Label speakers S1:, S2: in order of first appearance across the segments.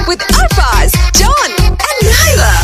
S1: with Arfaz, John, and Naila.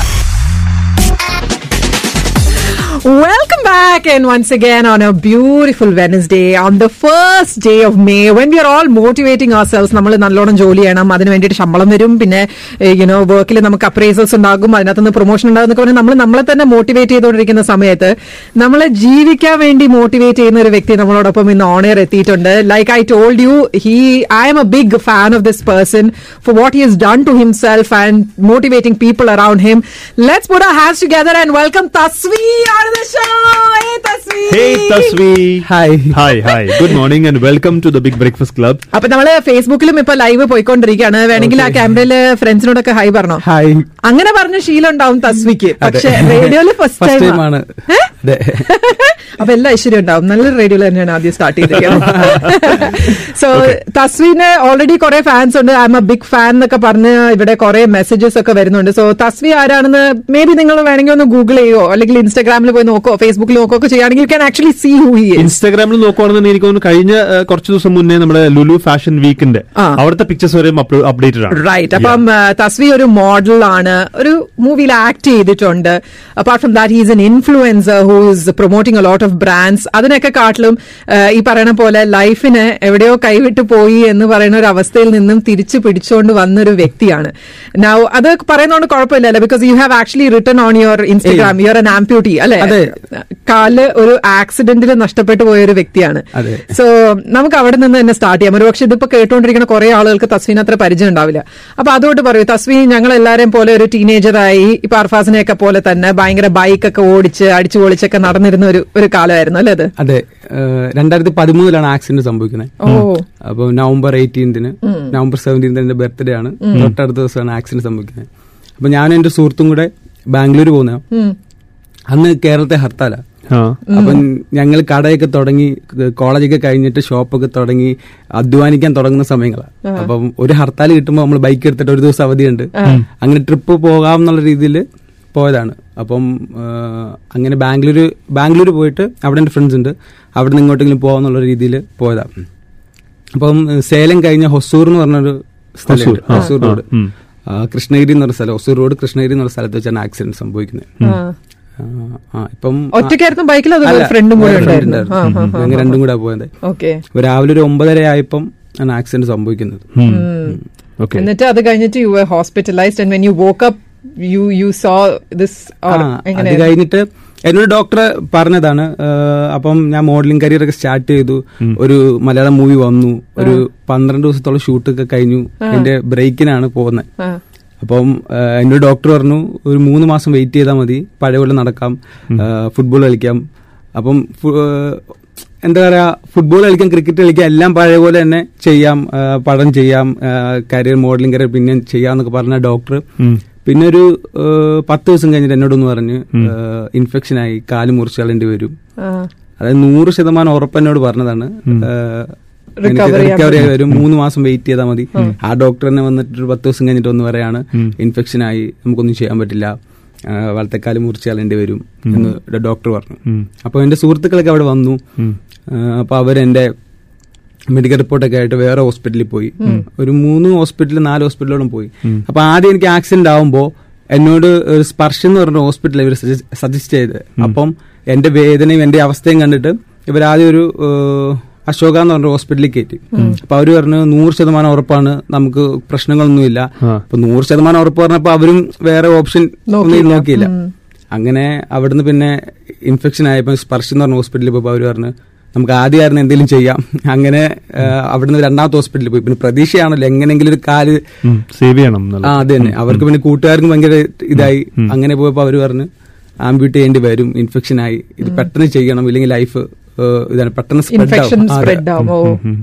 S2: Welcome back and once again on a beautiful Wednesday on the first day of May when we are all motivating ourselves നമ്മൾ നല്ലോണം ജോലി ചെയ്യണം അതിന് വേണ്ടിയിട്ട് ശമ്പളം വരും പിന്നെ യുനോ വർക്കിൽ നമുക്ക് അപ്രൈസൽസ് ഉണ്ടാകും അതിനകത്ത് നിന്ന് പ്രൊമോഷൻ ഉണ്ടാകും എന്നൊക്കെ പറഞ്ഞാൽ നമ്മൾ നമ്മളെ തന്നെ മോട്ടിവേറ്റ് ചെയ്തുകൊണ്ടിരിക്കുന്ന സമയത്ത് നമ്മളെ ജീവിക്കാൻ വേണ്ടി മോട്ടിവേറ്റ് ചെയ്യുന്ന ഒരു വ്യക്തി നമ്മളോടൊപ്പം ഇന്ന് ഓണർ എത്തിയിട്ടുണ്ട് like I told you he I'm a big fan of this person for what he has done to himself and motivating people around him let's put hands together and welcome Tasvi on the show. Hey, Tasvi.
S3: Hey Tasvi.
S4: Hi.
S3: Hi, hi. Good morning and welcome to the Big Breakfast Club.
S2: അപ്പൊ നമ്മള് ഫേസ്ബുക്കിലും ഇപ്പൊ live പോയിക്കൊണ്ടിരിക്കുകയാണ് വേണമെങ്കിൽ ആ ക്യാമറയില് ഫ്രണ്ട്സിനോടൊക്കെ high പറഞ്ഞോ
S4: hi
S2: അങ്ങനെ പറഞ്ഞ ശീലം ഉണ്ടാവും തസ്വിക്ക് പക്ഷെ റേഡിയോയില് ഫസ്റ്റ്
S4: ഫസ്റ്റ്
S2: ടൈം
S4: ടൈം ആണ് അതെ
S2: അപ്പൊ എല്ലാ ഐശ്വര്യം ഉണ്ടാവും നല്ല റേഡിയോയിൽ തന്നെയാണ് ആദ്യം സ്റ്റാർട്ട് ചെയ്തിരിക്കുന്നത് സോ തസ്വിന് ഓൾറെഡി കുറെ ഫാൻസ് ഉണ്ട് I'm a big fan എന്നൊക്കെ പറഞ്ഞ് ഇവിടെ കുറെ മെസ്സേജസ് ഒക്കെ വരുന്നുണ്ട് സോ തസ്വി ആരാണെന്ന് മേ ബി നിങ്ങൾ വേണമെങ്കിൽ ഒന്ന് ഗൂഗിൾ ചെയ്യോ അല്ലെങ്കിൽ ഇൻസ്റ്റാഗ്രാമിൽ പോയി നോക്കോ ഫേസ്ബുക്കിൽ നോക്കോ ഒക്കെ ചെയ്യുകയാണെങ്കിൽ you can actually see who he
S3: ഇൻസ്റ്റാഗ്രാമിൽ നോക്കുവാണെന്നുണ്ടെങ്കിൽ എനിക്ക് തോന്നുന്നു കഴിഞ്ഞ ഏഹ്, കുറച്ച് ദിവസം മുന്നേ നമ്മുടെ ലുലു ഫാഷൻ വീക്കിന്റെ
S2: ആ.
S3: അവിടുത്തെ പിക്ചേഴ്സ് വരെയും അപ്ഡേറ്റഡ് ആണ്
S2: റൈറ്റ് അപ്പം ആ, തസ്വി ഒരു മോഡലാണ് ഒരു മൂവിയിൽ ആക്ട് ചെയ്തിട്ടുണ്ട് apart from that he's an influencer who is promoting a lot of brands അതിനൊക്കെ കാട്ടിലും ആ, ഈ പറയുന്ന പോലെ ലൈഫിന് എവിടെയോ കൈവിട്ട് പോയി എന്ന് പറയുന്ന ഒരു അവസ്ഥയിൽ നിന്നും തിരിച്ചു പിടിച്ചുകൊണ്ട് വന്നൊരു വ്യക്തിയാണ് നൗ അത് പറയുന്നതുകൊണ്ട് കുഴപ്പമില്ലല്ലോ because you have actually return on your Instagram you're an amputee അല്ലെ
S4: അതെ.
S2: കാല് ഒരു ആക്സിഡന്റിൽ നഷ്ടപ്പെട്ടു പോയ ഒരു വ്യക്തിയാണ്
S4: അതെ.
S2: സോ നമുക്ക് അവിടെ നിന്ന് തന്നെ സ്റ്റാർട്ട് ചെയ്യാം ഒരുപക്ഷെ ഇതിപ്പോ കേട്ടുകൊണ്ടിരിക്കുന്ന കുറെ ആളുകൾക്ക് തസ്വീൻ അത്ര പരിചയം ഉണ്ടാവില്ല അപ്പൊ അതുകൊണ്ട് പറയൂ തസ്വീൻ ഞങ്ങൾ എല്ലാരെയും പോലെ ഒരു ടീനേജറായി ഇപ്പൊ അർഫാസിനെയൊക്കെ പോലെ തന്നെ ഭയങ്കര ബൈക്കൊക്കെ ഓടിച്ച് അടിച്ചു പൊളിച്ചൊക്കെ നടന്നിരുന്ന ഒരു ഒരു കാലമായിരുന്നു അല്ലേ അത്
S4: അതെ ഏഹ്, രണ്ടായിരത്തി പതിമൂന്നിലാണ് ആക്സിഡന്റ് സംഭവിക്കുന്നത്
S2: ഓ
S4: അപ്പൊ നവംബർ എയ്റ്റീൻത്തിന് നവംബർ സെവൻറ്റീൻത്തിന് എന്റെ ബർത്ത്ഡേ ആണ് തൊട്ടടുത്ത ദിവസമാണ് ആക്സിഡന്റ് സംഭവിക്കുന്നത് അപ്പൊ ഞാനും എന്റെ സുഹൃത്തും കൂടെ ബാംഗ്ലൂർ പോകുന്ന
S2: ഉം.
S4: അന്ന് കേരളത്തെ ഹർത്താല
S3: ആ.
S4: അപ്പം ഞങ്ങൾ കടയൊക്കെ തുടങ്ങി കോളേജൊക്കെ കഴിഞ്ഞിട്ട് ഷോപ്പൊക്കെ തുടങ്ങി അധ്വാനിക്കാൻ തുടങ്ങുന്ന സമയങ്ങളാണ് അപ്പം ഒരു ഹർത്താൽ കിട്ടുമ്പോൾ നമ്മൾ ബൈക്ക് എടുത്തിട്ട് ഒരു ദിവസം അവധിയുണ്ട് അങ്ങനെ ട്രിപ്പ് പോകാം എന്നുള്ള രീതിയിൽ പോയതാണ് അപ്പം ആ, അങ്ങനെ ബാംഗ്ലൂർ ബാംഗ്ലൂർ പോയിട്ട് അവിടെ എൻ്റെ ഫ്രണ്ട്സ് ഉണ്ട് അവിടെ നിന്ന് ഇങ്ങോട്ടെങ്കിലും പോകാന്നുള്ള രീതിയിൽ പോയതാണ് അപ്പം സേലം കഴിഞ്ഞ ഹൊസൂർ എന്ന് പറഞ്ഞൊരു സ്ഥലമുണ്ട്
S3: ഹൊസൂർ, ആ,
S4: ഹൊസൂർ
S3: ആ,
S4: റോഡ്
S3: ഉം.
S4: ആ, കൃഷ്ണഗിരി എന്ന് പറഞ്ഞ സ്ഥലം ഹൊസൂർ റോഡ് കൃഷ്ണഗിരി എന്ന് പറഞ്ഞ സ്ഥലത്ത് വെച്ചാണ് ആക്സിഡന്റ് സംഭവിക്കുന്നത്
S2: ആ.
S4: ആ, ആ, ഇപ്പം
S2: ഒറ്റയ്ക്കായിരുന്നു ബൈക്കിൽ അത്
S4: അല്ല,
S2: ഫ്രണ്ടും കൂടെ
S4: വേറെ friend
S2: ഉണ്ടായിരുന്നു ആ,
S4: ഉണ്ടായിരുന്നു.
S2: ആ, ആ,
S4: ഞങ്ങൾ രണ്ടും കൂടെ പോയത്
S2: ഓക്കെ
S4: അപ്പൊ രാവിലെ ഒരു ഒമ്പതര ആയപ്പം ആണ് ആക്സിഡന്റ് സംഭവിക്കുന്നത്
S3: ഉം. Okay.
S2: എന്നിട്ട് അത് കഴിഞ്ഞിട്ട് you hospitalised and when you woke up you you so this
S4: ആ, അത് കഴിഞ്ഞിട്ട് എന്നോട് ഡോക്ടർ പറഞ്ഞതാണ് ആ, അപ്പം ഞാൻ മോഡലിംഗ് കരിയർ ഒക്കെ സ്റ്റാർട്ട് ചെയ്തു ഒരു മലയാളം മൂവി വന്നു ഒരു പന്ത്രണ്ട് ദിവസത്തോളം ഷൂട്ടൊക്കെ കഴിഞ്ഞു എന്റെ ബ്രേക്കിനാണ് പോകുന്നത് അപ്പം ആ, എന്നോട് ഡോക്ടർ പറഞ്ഞു ഒരു മൂന്ന് മാസം വെയിറ്റ് ചെയ്താൽ മതി പഴയ പോലെ നടക്കാം ഫുട്ബോൾ കളിക്കാം അപ്പം ഫു- ആ, എന്താ പറയാ ഫുട്ബോൾ കളിക്കാം ക്രിക്കറ്റ് കളിക്കാം എല്ലാം പഴയ പോലെ തന്നെ ചെയ്യാം ആ, പഠനം ചെയ്യാം കരിയർ മോഡലിംഗ് കരിയർ പിന്നെ ചെയ്യാന്നൊക്കെ പറഞ്ഞ ഡോക്ടർ
S3: ഉം.
S4: പിന്നെ ഒരു ആ, പത്ത് ദിവസം കഴിഞ്ഞിട്ട് എന്നോടൊന്ന് പറഞ്ഞ് ഇൻഫെക്ഷൻ ആയി കാല് മുറിച്ച് കളയേണ്ടി വരും അതായത് നൂറ് ശതമാനം ഉറപ്പ് എന്നോട് പറഞ്ഞതാണ് ആ, എനിക്ക്
S2: Recover ചെയ്യാൻ
S4: റിക്കവറി ആയി വരും മൂന്ന് മാസം വെയിറ്റ് ചെയ്താൽ മതി ആ ഡോക്ടർ തന്നെ വന്നിട്ട് ഒരു പത്ത് ദിവസം കഴിഞ്ഞിട്ട് ഒന്ന് പറയാണ് ഇൻഫെക്ഷൻ ആയി നമുക്കൊന്നും ചെയ്യാൻ പറ്റില്ല ആ, വലത്തേക്കാല് മുറിച്ച് കളയേണ്ടി വരും എന്ന് ഡോക്ടർ പറഞ്ഞു
S3: ഉം.
S4: അപ്പോൾ എന്റെ സുഹൃത്തുക്കളൊക്കെ അവിടെ വന്നു
S3: ഉം.
S4: അപ്പോൾ അവരെന്റെ മെഡിക്കൽ റിപ്പോർട്ടൊക്കെ ആയിട്ട് വേറെ ഹോസ്പിറ്റലിൽ പോയി ഒരു മൂന്ന് ഹോസ്പിറ്റലിൽ നാല് ഹോസ്പിറ്റലോളം പോയി അപ്പൊ ആദ്യം എനിക്ക് ആക്സിഡന്റ് ആവുമ്പോൾ എന്നോട് ഒരു സ്പർശം എന്ന് പറഞ്ഞ ഹോസ്പിറ്റൽ ഇവർ സജസ്റ്റ് ചെയ്ത് അപ്പം എന്റെ വേദനയും എന്റെ അവസ്ഥയും കണ്ടിട്ട് ഇവർ ആദ്യം ഒരു ഏഹ്, അശോക എന്ന് പറഞ്ഞ ഹോസ്പിറ്റലിൽ കയറ്റി അപ്പൊ അവര് പറഞ്ഞു നൂറ് ശതമാനം ഉറപ്പാണ് നമുക്ക് പ്രശ്നങ്ങളൊന്നുമില്ല
S3: ആ.
S4: അപ്പൊ നൂറ് ശതമാനം ഉറപ്പ് പറഞ്ഞപ്പോ അവരും വേറെ ഓപ്ഷൻ ഒന്നും നോക്കിയില്ല അങ്ങനെ അവിടുന്ന് പിന്നെ ഇൻഫെക്ഷൻ ആയപ്പോ സ്പർശം എന്ന് പറഞ്ഞ ഹോസ്പിറ്റലിൽ പോയപ്പോ അവര് പറഞ്ഞു നമുക്ക് ആദ്യമായിരുന്നു എന്തെങ്കിലും ചെയ്യാം അങ്ങനെ ആ, അവിടുന്ന് രണ്ടാമത്തെ ഹോസ്പിറ്റലിൽ പോയി പിന്നെ പ്രതീക്ഷയാണല്ലോ എങ്ങനെങ്കിലും ഒരു കാല്
S3: ഉം. സേവ് ചെയ്യണം
S4: ആ
S3: എന്നുള്ളത്.
S4: അത് തന്നെ അവർക്ക് പിന്നെ കൂട്ടുകാർക്കും ഭയങ്കര ഇതായി അങ്ങനെ പോയപ്പോ അവര് പറഞ്ഞു ആംബ്യൂട്ട് ചെയ്യേണ്ടി വരും ഇൻഫെക്ഷൻ ആയി ഇത് പെട്ടെന്ന് ചെയ്യണം ഇല്ലെങ്കിൽ ലൈഫ് ഇതാണ് പെട്ടെന്ന് spread ആവും.
S2: ഇൻഫെക്ഷൻ
S4: ആ, അതെ.
S2: സ്പ്രെഡ് ആവും ഓ
S3: ഉം.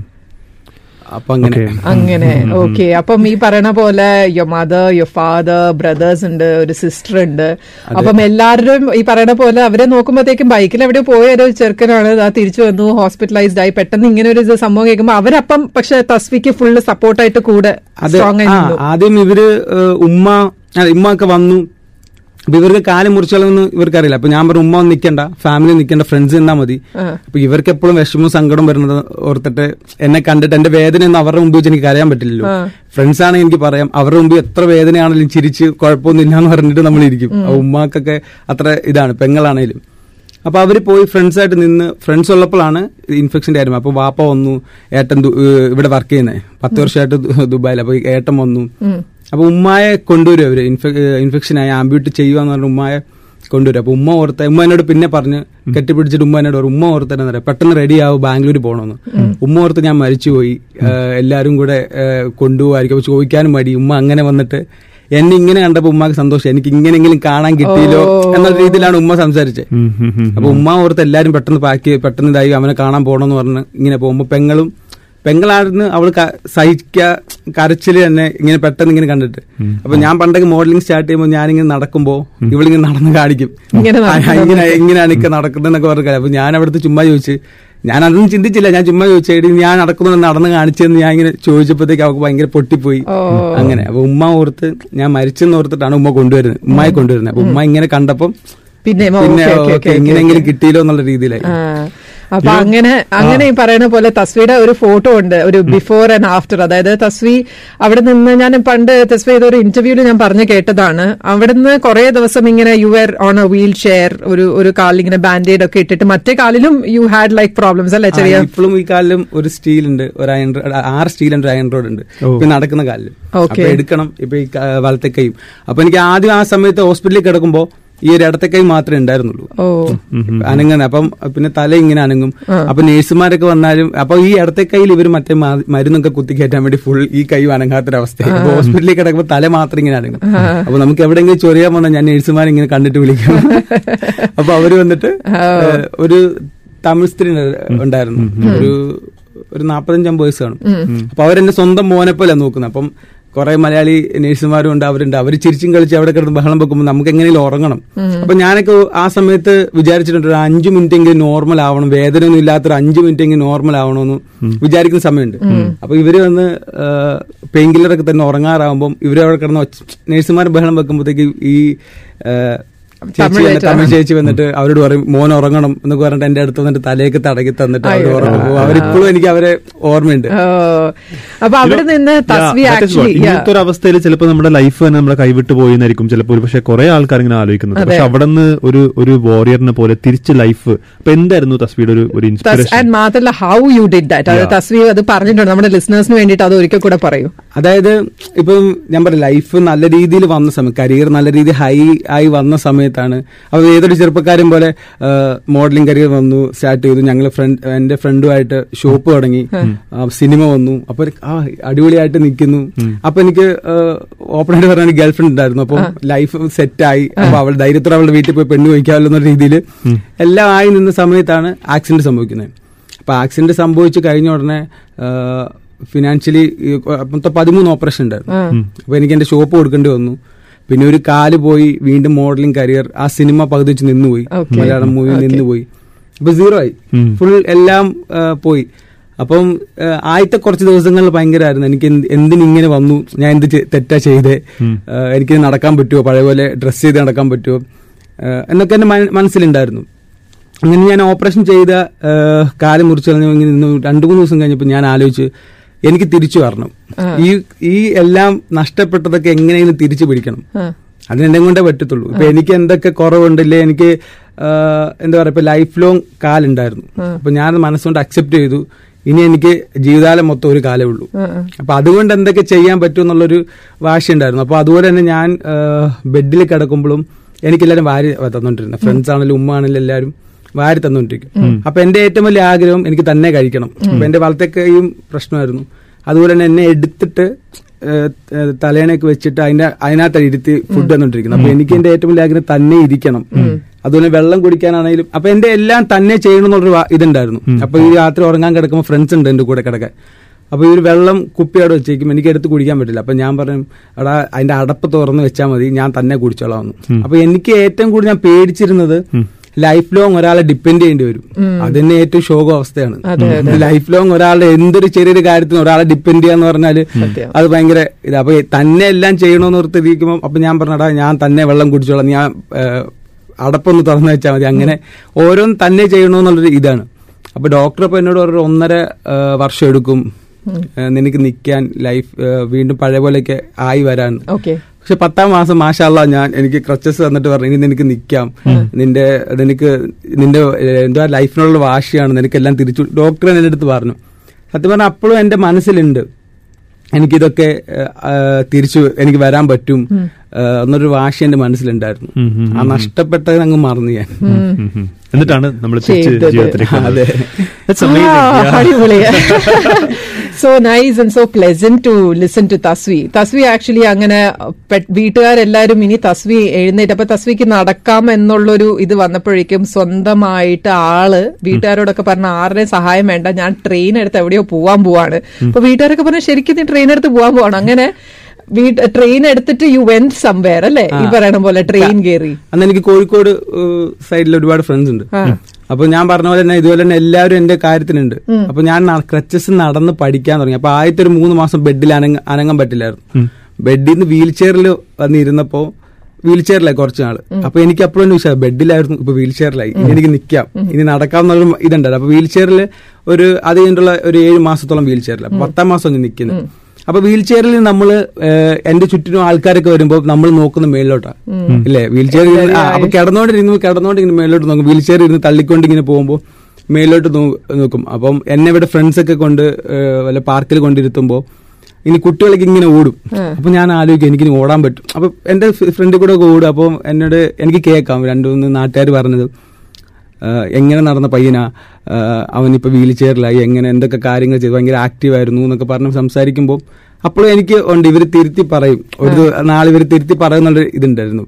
S4: അപ്പൊ അങ്ങനെ
S3: Okay.
S2: അങ്ങനെ ഓക്കെ അപ്പം ഈ പറയണ പോലെ your mother your father brothers ഉണ്ട് ഒരു സിസ്റ്റർ ഉണ്ട് അപ്പം എല്ലാവരും ഈ പറയണ പോലെ അവരെ നോക്കുമ്പോഴത്തേക്കും ബൈക്കിൽ എവിടെ പോയ ഒരു ചെറുക്കനാണ് ആ തിരിച്ചു വന്നു ഹോസ്പിറ്റലൈസ്ഡ് ആയി പെട്ടെന്ന് ഇങ്ങനെ ഒരു ഇത് സംഭവം കേൾക്കുമ്പോൾ അവരപ്പം പക്ഷെ തസ്വിക്ക് ഫുള്ള് സപ്പോർട്ടായിട്ട് കൂടെ
S4: അത്
S2: സ്ട്രോങ് ആയി
S4: ആ,
S2: നിന്നു
S4: ആദ്യം ഇവര് ഏഹ്, ഉമ്മ അല്ല, ഉമ്മ ഒക്കെ വന്നു അപ്പൊ ഇവർക്ക് കാലം മുറിച്ചാലൊന്നും ഇവർക്കറിയില്ല അപ്പൊ ഞാൻ പറഞ്ഞു ഉമ്മ ഒന്ന് നിൽക്കണ്ട ഫാമിലി നിൽക്കണ്ട ഫ്രണ്ട്സ് നിന്നാ മതി അപ്പൊ ഇവർക്ക് എപ്പോഴും വിഷമവും സങ്കടം വരുന്നത് ഓർത്തിട്ട് എന്നെ കണ്ടിട്ട് എന്റെ വേദനയൊന്നും അവരുടെ മുമ്പ് വെച്ച് എനിക്ക് അറിയാൻ പറ്റില്ലല്ലോ ഫ്രണ്ട്സ് ആണെങ്കിൽ എനിക്ക് പറയാം അവരുടെ മുമ്പ് എത്ര വേദനയാണെങ്കിലും ചിരിച്ച് കുഴപ്പമൊന്നുമില്ല എന്ന് പറഞ്ഞിട്ട് നമ്മൾ ഇരിക്കും അപ്പൊ ഉമ്മാക്കൊക്കെ അത്ര ഇതാണ് പെങ്ങളാണേലും അപ്പൊ അവര് പോയി ഫ്രണ്ട്സ് ആയിട്ട് നിന്ന് ഫ്രണ്ട്സ് ഉള്ളപ്പോഴാണ് ഇൻഫെക്ഷന്റെ കാര്യം അപ്പൊ വാപ്പ വന്നു ഏട്ടൻ ദു- ഏഹ് ഇവിടെ വർക്ക് ചെയ്യുന്നത് പത്ത് വർഷമായിട്ട് ദു- ദുബായിൽ അപ്പൊ ഏട്ടൻ വന്നു അപ്പൊ ഉമ്മായെ കൊണ്ടുവരും അവര് ഇൻഫെക്ഷൻ ആയി ആംബ്യൂട്ട് ചെയ്യുവാന്ന് പറഞ്ഞ ഉമ്മായെ കൊണ്ടുവരും അപ്പൊ ഉമ്മ ഓർത്ത ഉമ്മ എന്നോട് പിന്നെ പറഞ്ഞ് കെട്ടിപ്പിടിച്ചിട്ട് ഉമ്മ എന്നോട് പറഞ്ഞു, ഉമ്മ ഓർത്ത് തന്നെ പെട്ടെന്ന് റെഡി ആവും ബാംഗ്ലൂർ പോകണമെന്ന് ഉമ്മ ഓർത്ത് ഞാൻ മരിച്ചുപോയി ഏഹ് എല്ലാരും കൂടെ ഏഹ് കൊണ്ടുപോകായിരിക്കും അപ്പൊ ചോദിക്കാനും മടി ഉമ്മ അങ്ങനെ വന്നിട്ട് എന്നെ ഇങ്ങനെ കണ്ടപ്പോ ഉമ്മക്ക് സന്തോഷം എനിക്ക് ഇങ്ങനെയെങ്കിലും കാണാൻ കിട്ടിയല്ലോ എന്ന രീതിയിലാണ് ഉമ്മ സംസാരിച്ചത്
S3: ഉം, ഉം, ഉം.
S4: അപ്പൊ ഉമ്മ ഓർത്ത് എല്ലാരും പെട്ടെന്ന് പാക്ക് പെട്ടെന്ന് ഇതായി അവനെ കാണാൻ പോകണമെന്ന് പറഞ്ഞ് ഇങ്ങനെ പോകുമ്പോ പെങ്ങളും പെങ്ങളായിരുന്നു അവള് ക- സഹിക്ക കരച്ചില് തന്നെ ഇങ്ങനെ പെട്ടെന്ന് ഇങ്ങനെ കണ്ടിട്ട് അപ്പൊ ഞാൻ പണ്ടൊക്കെ മോഡലിംഗ് സ്റ്റാർട്ട് ചെയ്യുമ്പോൾ ഞാനിങ്ങനെ നടക്കുമ്പോ ഇവളിങ്ങനെ നടന്ന് കാണിക്കും
S2: ഇങ്ങനെ
S4: ആ,
S2: നടക്കുന്നത്.
S4: ഇങ്ങനെ എങ്ങനെയാണ് ഇക്ക നടക്കുന്നതെന്നൊക്കെ പറഞ്ഞു അപ്പൊ ഞാൻ അവിടുത്തെ ചുമ്മാ ചോദിച്ചു ഞാൻ അതൊന്നും ചിന്തിച്ചില്ല ഞാൻ ചുമ്മാ ചോദിച്ചു എടി ഞാൻ നടക്കുന്നു നടന്ന് കാണിച്ചെന്ന് ഞാൻ ഇങ്ങനെ ചോദിച്ചപ്പോഴത്തേക്ക് അവൾക്ക് ഭയങ്കര പൊട്ടിപ്പോയി അങ്ങനെ അപ്പൊ ഉമ്മ ഓർത്ത് ഞാൻ മരിച്ചെന്ന് ഓർത്തിട്ടാണ് ഉമ്മ കൊണ്ടുവരുന്നത് ഉമ്മയെ കൊണ്ടുവരുന്നത് അപ്പൊ ഉമ്മ ഇങ്ങനെ കണ്ടപ്പം
S2: പിന്നെ ഓ,
S4: പിന്നെ
S2: ഓക്കേ, ഓക്കേ,
S4: ഓക്കേ,
S2: ഓക്കേ,
S4: എങ്ങനെയെങ്കിലും
S2: ഓക്കേ.
S4: കിട്ടിയല്ലോ എന്നുള്ള രീതിയിലായി
S2: ആ. അപ്പൊ അങ്ങനെ അങ്ങനെ ഈ പറയുന്ന പോലെ തസ്വിയുടെ ഒരു ഫോട്ടോ ഉണ്ട് ഒരു ബിഫോർ ആൻഡ് ആഫ്റ്റർ അതായത് തസ്വി അവിടെ നിന്ന് ഞാൻ പണ്ട് തസ്വി ഇതൊരു ഇന്റർവ്യൂല് ഞാൻ പറഞ്ഞു കേട്ടതാണ് അവിടെ നിന്ന് കുറെ ദിവസം ഇങ്ങനെ you are on a wheelchair ഒരു ഒരു കാലിൽ ഇങ്ങനെ ബാൻഡേഡ് ഒക്കെ ഇട്ടിട്ട് മറ്റേ കാലിലും യു ഹാഡ് ലൈക്ക് പ്രോബ്ലംസ് അല്ലെ ചെറിയ
S4: ഇപ്പോഴും ഈ കാലിലും ഒരു സ്റ്റീൽ ഉണ്ട് ഒരു അയൺ ആറ് സ്റ്റീൽ ഉണ്ട് ഒരു അയൺ റോഡ് ഉണ്ട് ഇപ്പൊ നടക്കുന്ന കാലിൽ
S2: ഓക്കേ.
S4: അപ്പൊ എടുക്കണം ഇപ്പൊ ഈ ക- വലത്തെ കൈയും അപ്പൊ എനിക്ക് ആദ്യം ആ സമയത്ത് ഹോസ്പിറ്റലിൽ കിടക്കുമ്പോ ഈ ഒരു ഇടത്തെ കൈ മാത്രമേ ഉണ്ടായിരുന്നുള്ളൂ
S2: ഓ
S4: അനങ്ങുന്ന അപ്പം പിന്നെ തല ഇങ്ങനെ അനങ്ങും അപ്പൊ നേഴ്സുമാരൊക്കെ വന്നാലും അപ്പൊ ഈ ഇടത്തെ കയ്യിൽ ഇവർ മറ്റേ മാ- മരുന്നൊക്കെ കുത്തിക്കയറ്റാൻ വേണ്ടി ഫുൾ ഈ കൈ അനങ്ങാത്തൊരവസ്ഥ അപ്പൊ ഹോസ്പിറ്റലിൽ കിടക്കുമ്പോൾ തല മാത്രം ഇങ്ങനെ അനങ്ങും അപ്പൊ നമുക്ക് എവിടെയെങ്കിലും ചൊറിയാൻ വന്നാൽ ഞാൻ നേഴ്സുമാരെ ഇങ്ങനെ കണ്ടിട്ട് വിളിക്കും അപ്പൊ അവര് വന്നിട്ട് ഏഹ്, ഒരു തമിഴ് സ്ത്രീ ഉണ്ട്- ഉണ്ടായിരുന്നു ഒരു ഒരു നാപ്പത്തഞ്ചമ്പത് വയസ്സ് കാണും അപ്പൊ അവരെന്നെ സ്വന്തം മോനെ പോലെ നോക്കുന്നത് അപ്പം കുറെ മലയാളി നേഴ്സുമാരും ഉണ്ട് അവരുണ്ട് അവർ ചിരിച്ചും കളിച്ച് അവിടെ കിടന്ന് ബഹളം വെക്കുമ്പോൾ നമുക്ക് എങ്ങനെയും ഉറങ്ങണം അപ്പൊ ഞാനൊക്കെ ആ സമയത്ത് വിചാരിച്ചിട്ടുണ്ട് ഒരു അഞ്ചു മിനിറ്റ് എങ്കിലും നോർമൽ ആവണം വേദന ഒന്നും ഇല്ലാത്തൊരു അഞ്ചു മിനിറ്റ് എങ്കിലും നോർമൽ ആവണമെന്ന് വിചാരിക്കുന്ന സമയമുണ്ട് അപ്പൊ ഇവര് വന്ന് പെയിൻ കില്ലറൊക്കെ തന്നെ ഉറങ്ങാറാവുമ്പോൾ ഇവര് അവിടെ കിടന്ന് നേഴ്സുമാർ ബഹളം വെക്കുമ്പോഴത്തേക്ക് ഈ ആ, ചേച്ചി
S2: തമിഴ്
S4: വന്ന്
S2: ചേച്ചി.
S4: തമിഴ് ചേച്ചി വന്നിട്ട് അവരോട് പറയും മോൻ ഉറങ്ങണം എന്നൊക്കെ പറഞ്ഞിട്ട് എന്റെ അടുത്ത് വന്നിട്ട് തലയൊക്കെ തടകി തന്നിട്ട് അവർ ഉറങ്ങും അവരിപ്പോഴും എനിക്ക് അവരെ ഓർമ്മയുണ്ട്
S2: ഓ. അപ്പൊ അവിടെ നിന്ന് Tasvi
S3: Yeah, that is what.
S2: Actually
S3: ഇങ്ങനത്തെ ഒരു അവസ്ഥയിൽ ചിലപ്പോൾ നമ്മുടെ ലൈഫ് തന്നെ നമ്മളെ കൈവിട്ട് പോയിന്നായിരിക്കും ചിലപ്പോൾ ഒരു പക്ഷെ കുറെ ആൾക്കാർ ഇങ്ങനെ ആലോചിക്കുന്നത് പക്ഷെ അവിടെ നിന്ന് ഒരു ഒരു വാരിയറിനെ പോലെ തിരിച്ച് ലൈഫ് അപ്പൊ എന്തായിരുന്നു തസ്ബിയുടെ ഒരു ഒരു ഇൻസ്പിറേഷൻ
S2: ആൻഡ് മാത്രല്ല ഹൗ യു ഡിഡ് ദാറ്റ് അത്
S3: Yeah.
S2: തസ്വി അത് പറഞ്ഞിട്ടുണ്ട് നമ്മുടെ ലിസണേഴ്സിന് വേണ്ടിയിട്ട് അത് ഒരിക്കൽ കൂടെ പറയൂ
S4: അതായത് ഇപ്പം ഞാൻ പറയാം ലൈഫ് നല്ല രീതിയിൽ വന്ന സമയം കരിയർ നല്ല രീതിയിൽ ഹൈ ആയി വന്ന സമയത്താണ് അപ്പൊ ഏതൊരു ചെറുപ്പക്കാരൻ പോലെ മോഡലിംഗ് കരിയർ വന്നു സ്റ്റാർട്ട് ചെയ്തു ഞങ്ങൾ ഫ്രണ്ട് എന്റെ ഫ്രണ്ടുമായിട്ട് ഷോപ്പ് തുടങ്ങി ആ, സിനിമ വന്നു അപ്പൊ ഒരു- ആ അടിപൊളിയായിട്ട് നിൽക്കുന്നു അപ്പൊ എനിക്ക് ഓപ്പൺ ആയിട്ട് പറഞ്ഞ ഗേൾ ഫ്രണ്ട് ഉണ്ടായിരുന്നു അപ്പം ലൈഫ് സെറ്റായി അപ്പൊ അവൾ ധൈര്യത്തോടെ അവളുടെ വീട്ടിൽ പോയി പെണ്ണ് വയ്ക്കാമല്ലോ എന്ന രീതിയിൽ എല്ലാം ആയി നിന്ന സമയത്താണ് ആക്സിഡന്റ് സംഭവിക്കുന്നത് അപ്പൊ ആക്സിഡന്റ് സംഭവിച്ചു കഴിഞ്ഞ ഉടനെ ഫിനാൻഷ്യലി മൊത്തം പതിമൂന്ന് ഓപ്പറേഷൻ ഉണ്ടായിരുന്നു അപ്പൊ എനിക്ക് എന്റെ ഷോപ്പ് കൊടുക്കേണ്ടി വന്നു പിന്നെ ഒരു കാല് പോയി വീണ്ടും മോഡലിംഗ് കരിയർ ആ സിനിമ പകുതി വെച്ച് നിന്നുപോയി
S2: Okay.
S4: Malayalam movie
S2: Okay.
S4: നിന്നുപോയി അപ്പൊ സീറോ ആയി
S3: ഉം.
S4: ഫുൾ എല്ലാം ആ, പോയി അപ്പം ആ, ആദ്യത്തെ കുറച്ച് ദിവസങ്ങളിൽ ഭയങ്കരമായിരുന്നു എനിക്ക് എന്ത്- എന്തിനിങ്ങനെ വന്നു ഞാൻ എന്ത് ചെ- തെറ്റാ ചെയ്തേ ആ, എനിക്ക് നടക്കാൻ പറ്റുമോ പഴയ പോലെ ഡ്രസ്സ് ചെയ്ത് നടക്കാൻ പറ്റുമോ ആ, എന്നൊക്കെ എന്റെ മന- മനസ്സിലുണ്ടായിരുന്നു അങ്ങനെ ഞാൻ ഓപ്പറേഷൻ ചെയ്ത ആ, കാല് മുറിച്ച് കളഞ്ഞു ഇങ്ങനെ നിന്ന് രണ്ടു മൂന്ന് ദിവസം കഴിഞ്ഞപ്പോൾ ഞാൻ ആലോചിച്ച് എനിക്ക് തിരിച്ചു വരണം ഈ ഈ എല്ലാം നഷ്ടപ്പെട്ടതൊക്കെ എങ്ങനെയെങ്കിലും തിരിച്ചു പിടിക്കണം അതിന് എന്നെ കൊണ്ടേ പറ്റത്തുള്ളൂ ഇപ്പൊ എനിക്ക് എന്തൊക്കെ കുറവുണ്ടല്ലേ എനിക്ക് ആ, എന്താ പറയാ ഇപ്പൊ ലൈഫ് ലോങ് കാലുണ്ടായിരുന്നു അപ്പൊ ഞാൻ മനസ്സുകൊണ്ട് അക്സെപ്റ്റ് ചെയ്തു ഇനി എനിക്ക് ജീവിതകാലം മൊത്തം ഒരു കാലേ ഉള്ളൂ അപ്പൊ അതുകൊണ്ട് എന്തൊക്കെ ചെയ്യാൻ പറ്റും എന്നുള്ളൊരു വാശി ഉണ്ടായിരുന്നു അപ്പൊ അതുപോലെ തന്നെ ഞാൻ ബെഡിൽ കിടക്കുമ്പോഴും എനിക്കെല്ലാരും വാരി തന്നോണ്ടിരുന്നത് ഫ്രണ്ട്സ് ആണെങ്കിലും ഉമ്മ ആണെങ്കിലും എല്ലാവരും വാരി തന്നോണ്ടിരിക്കും അപ്പൊ എന്റെ ഏറ്റവും വലിയ ആഗ്രഹം എനിക്ക് തന്നെ കഴിക്കണം അപ്പൊ എന്റെ വലത്തേക്കൈയും പ്രശ്നമായിരുന്നു അതുപോലെ തന്നെ എന്നെ എടുത്തിട്ട് ഏഹ്, ഏഹ്, തലേണയൊക്കെ വെച്ചിട്ട് അതിന്റെ അതിനകത്ത് ഇരുത്തി ഫുഡ് തന്നോണ്ടിരിക്കുന്നത് അപ്പൊ എനിക്ക് എന്റെ ഏറ്റവും വലിയ ആഗ്രഹം തന്നെ ഇരിക്കണം അതുപോലെ വെള്ളം കുടിക്കാനാണെങ്കിലും അപ്പൊ എന്റെ എല്ലാം തന്നെ ചെയ്യണം എന്നുള്ളൊരു വാ- ഇതുണ്ടായിരുന്നു അപ്പൊ ഈ രാത്രി ഉറങ്ങാൻ കിടക്കുമ്പോൾ ഫ്രണ്ട്സ് ഉണ്ട് എന്റെ കൂടെ കിടക്കാൻ അപ്പൊ ഈ ഒരു വെള്ളം കുപ്പി അവിടെ വെച്ചേക്കും എനിക്ക് എടുത്ത് കുടിക്കാൻ പറ്റില്ല അപ്പൊ ഞാൻ പറഞ്ഞു എടാ അതിന്റെ അടപ്പ് തുറന്ന് വെച്ചാൽ മതി ഞാൻ തന്നെ കുടിച്ചോളാം എന്ന്. അപ്പൊ എനിക്ക് ഏറ്റവും കൂടുതൽ ഞാൻ പേടിച്ചിരുന്നത് ലൈഫ് ലോങ് ഒരാളെ ഡിപ്പെൻഡ് ചെയ്യേണ്ടി വരും അത് തന്നെ ഏറ്റവും ശോക അവസ്ഥയാണ് ലൈഫ് ലോങ് ഒരാളുടെ എന്തൊരു ചെറിയൊരു കാര്യത്തിന് ഒരാളെ ഡിപ്പെൻഡ് ചെയ്യാന്ന് പറഞ്ഞാല്
S2: സത്യം.
S4: അത് ഭയങ്കര ഇത് അപ്പൊ തന്നെ എല്ലാം ചെയ്യണമെന്ന് ഓർത്തിരിക്കുമ്പോൾ അപ്പൊ ഞാൻ പറഞ്ഞടാ ഞാൻ തന്നെ വെള്ളം കുടിച്ചോളാം ഞാൻ ഏഹ്, അടപ്പൊന്ന് തുറന്നു വെച്ചാൽ മതി അങ്ങനെ ഓരോന്ന് തന്നെ ചെയ്യണമെന്നുള്ളൊരു ഇതാണ് അപ്പൊ ഡോക്ടർ അപ്പൊ എന്നോട് പറഞ്ഞു ഒന്നര ഏഹ്, വർഷം എടുക്കും ഏഹ്, നിനക്ക് നിൽക്കാൻ ലൈഫ് ഏഹ്, വീണ്ടും പഴയ പോലെയൊക്കെ ആയി വരാൻ
S2: ഓക്കെ
S4: പക്ഷെ പത്താം മാസം മാഷാല്ല ഞാൻ എനിക്ക് ക്രച്ചസ് തന്നിട്ട് പറഞ്ഞു ഇനി നിനക്ക് നിൽക്കാം നിന്റെ നിനക്ക് നിന്റെ ഏഹ്, എന്താ ലൈഫിനുള്ള വാശിയാണ് നിനക്കെല്ലാം തിരിച്ചു ഡോക്ടർ എന്റെ അടുത്ത് പറഞ്ഞു സത്യം പറഞ്ഞാൽ അപ്പോഴും എന്റെ മനസ്സിലുണ്ട് എനിക്കിതൊക്കെ ഏഹ്, ആഹ്, തിരിച്ചു എനിക്ക് വരാൻ പറ്റും ഏഹ്, എന്നൊരു വാശി എന്റെ മനസ്സിലുണ്ടായിരുന്നു
S3: ഉം, ഉം,
S4: ആ നഷ്ടപ്പെട്ടത് അങ്ങ് മറന്നു ഞാൻ
S3: ഉം, ഉം. എന്നിട്ടാണ് നമ്മൾ തിരിച്ച്
S2: ചെയ്തത്.
S3: ജീവിതത്തിലേക്ക് വന്നത്.
S4: അതെ.
S3: That's amazing. Yeah.
S2: അടിപൊളി so nice and so pleasant to listen to Tasvi Tasvi actually അങ്ങനെ പെ- വീട്ടുകാരെല്ലാരും ഇനി തസ്വി എഴുന്നേറ്റ് അപ്പൊ തസ്വിക്ക് നടക്കാം എന്നുള്ളൊരു ഇത് വന്നപ്പോഴേക്കും സ്വന്തമായിട്ട് ആള് വീട്ടുകാരോടൊക്കെ പറഞ്ഞ ആരുടെയും സഹായം വേണ്ട ഞാൻ ട്രെയിൻ എടുത്ത് എവിടെയോ പോവാൻ പോവാണ് അപ്പൊ വീട്ടുകാരൊക്കെ പറഞ്ഞു ശരിക്കും നീ ട്രെയിൻ എടുത്ത് പോവാൻ പോവാണ് അങ്ങനെ ട്രെയിൻ എടുത്തിട്ട് യു വെന്റ് സംവെയർ അല്ലേ ഈ പറയണ പോലെ ട്രെയിൻ കയറി
S4: അന്ന് എനിക്ക് കോഴിക്കോട് സൈഡിൽ ഒരുപാട് ഫ്രണ്ട്സ് ഉണ്ട് അപ്പൊ ഞാൻ പറഞ്ഞ പോലെ തന്നെ ഇതുപോലെ തന്നെ എല്ലാവരും എന്റെ കാര്യത്തിനുണ്ട് അപ്പൊ ഞാൻ ക്രച്ചസ് നടന്ന് പഠിക്കാൻ തുടങ്ങി അപ്പൊ ആദ്യത്തെ ഒരു മൂന്ന് മാസം ബെഡിൽ അനങ്ങ അനങ്ങാൻ പറ്റില്ലായിരുന്നു ബെഡിൽ നിന്ന് വീൽ ചെയറിൽ വന്നിരുന്നപ്പോ വീൽ ചെയറിലായി കുറച്ച് നാള് അപ്പൊ എനിക്ക് അപ്പോഴും വിഷയം ബെഡിലായിരുന്നു ഇപ്പൊ വീൽ ചെയറിലായി ഇനി എനിക്ക് നിൽക്കാം ഇനി നടക്കാം എന്നുള്ള ഇതുണ്ടായിരുന്നു അപ്പൊ വീൽ ചെയറിൽ ഒരു അത് കഴിഞ്ഞിട്ടുള്ള ഒരു ഏഴ് മാസത്തോളം വീൽ ചെയറിൽ പത്താം മാസം ഞാൻ നിൽക്കുന്നത് അപ്പൊ വീൽ ചെയറിൽ നമ്മൾ എന്റെ ചുറ്റിനും ആൾക്കാരൊക്കെ വരുമ്പോൾ നമ്മൾ നോക്കുന്ന മേളിലോട്ടാ ഇല്ലേ വീൽ ചെയറിൽ അപ്പൊ കിടന്നോണ്ടിരുന്നു കിടന്നോണ്ടിങ്ങനെ മേളിലോട്ട് നോക്കും വീൽ ചെയർ ഇരുന്ന് തള്ളിക്കൊണ്ടിങ്ങനെ പോകുമ്പോൾ മേളിലോട്ട് നോ- നോക്കും അപ്പം എന്നെ ഇവിടെ ഫ്രണ്ട്സ് ഒക്കെ കൊണ്ട് ഏഹ്, വല്ല പാർക്കിൽ കൊണ്ടിരുത്തുമ്പോൾ ഇനി കുട്ടികളൊക്കെ ഇങ്ങനെ ഓടും അപ്പൊ ഞാൻ ആലോചിക്കും എനിക്കിനി ഓടാൻ പറ്റും അപ്പൊ എന്റെ ഫ്രണ്ടിൽ കൂടെ ഒക്കെ ഓടും അപ്പം എന്നോട് എനിക്ക് കേൾക്കാം രണ്ടു മൂന്ന് നാട്ടുകാർ പറഞ്ഞത് ആഹ് എങ്ങനെ നടന്ന പയ്യനാ ആഹ് അവനിപ്പോ വീൽ ചെയറിലായി എങ്ങനെ എന്തൊക്കെ കാര്യങ്ങൾ ചെയ്തു ഭയങ്കര ആക്റ്റീവ് ആയിരുന്നു എന്നൊക്കെ പറഞ്ഞ് സംസാരിക്കുമ്പോൾ അപ്പോഴും എനിക്ക് ഉണ്ട് ഇവർ തിരുത്തി പറയും ഒരു ദിവ- നാളെ ഇവർ തിരുത്തി പറയുന്നുള്ള ഇതുണ്ടായിരുന്നു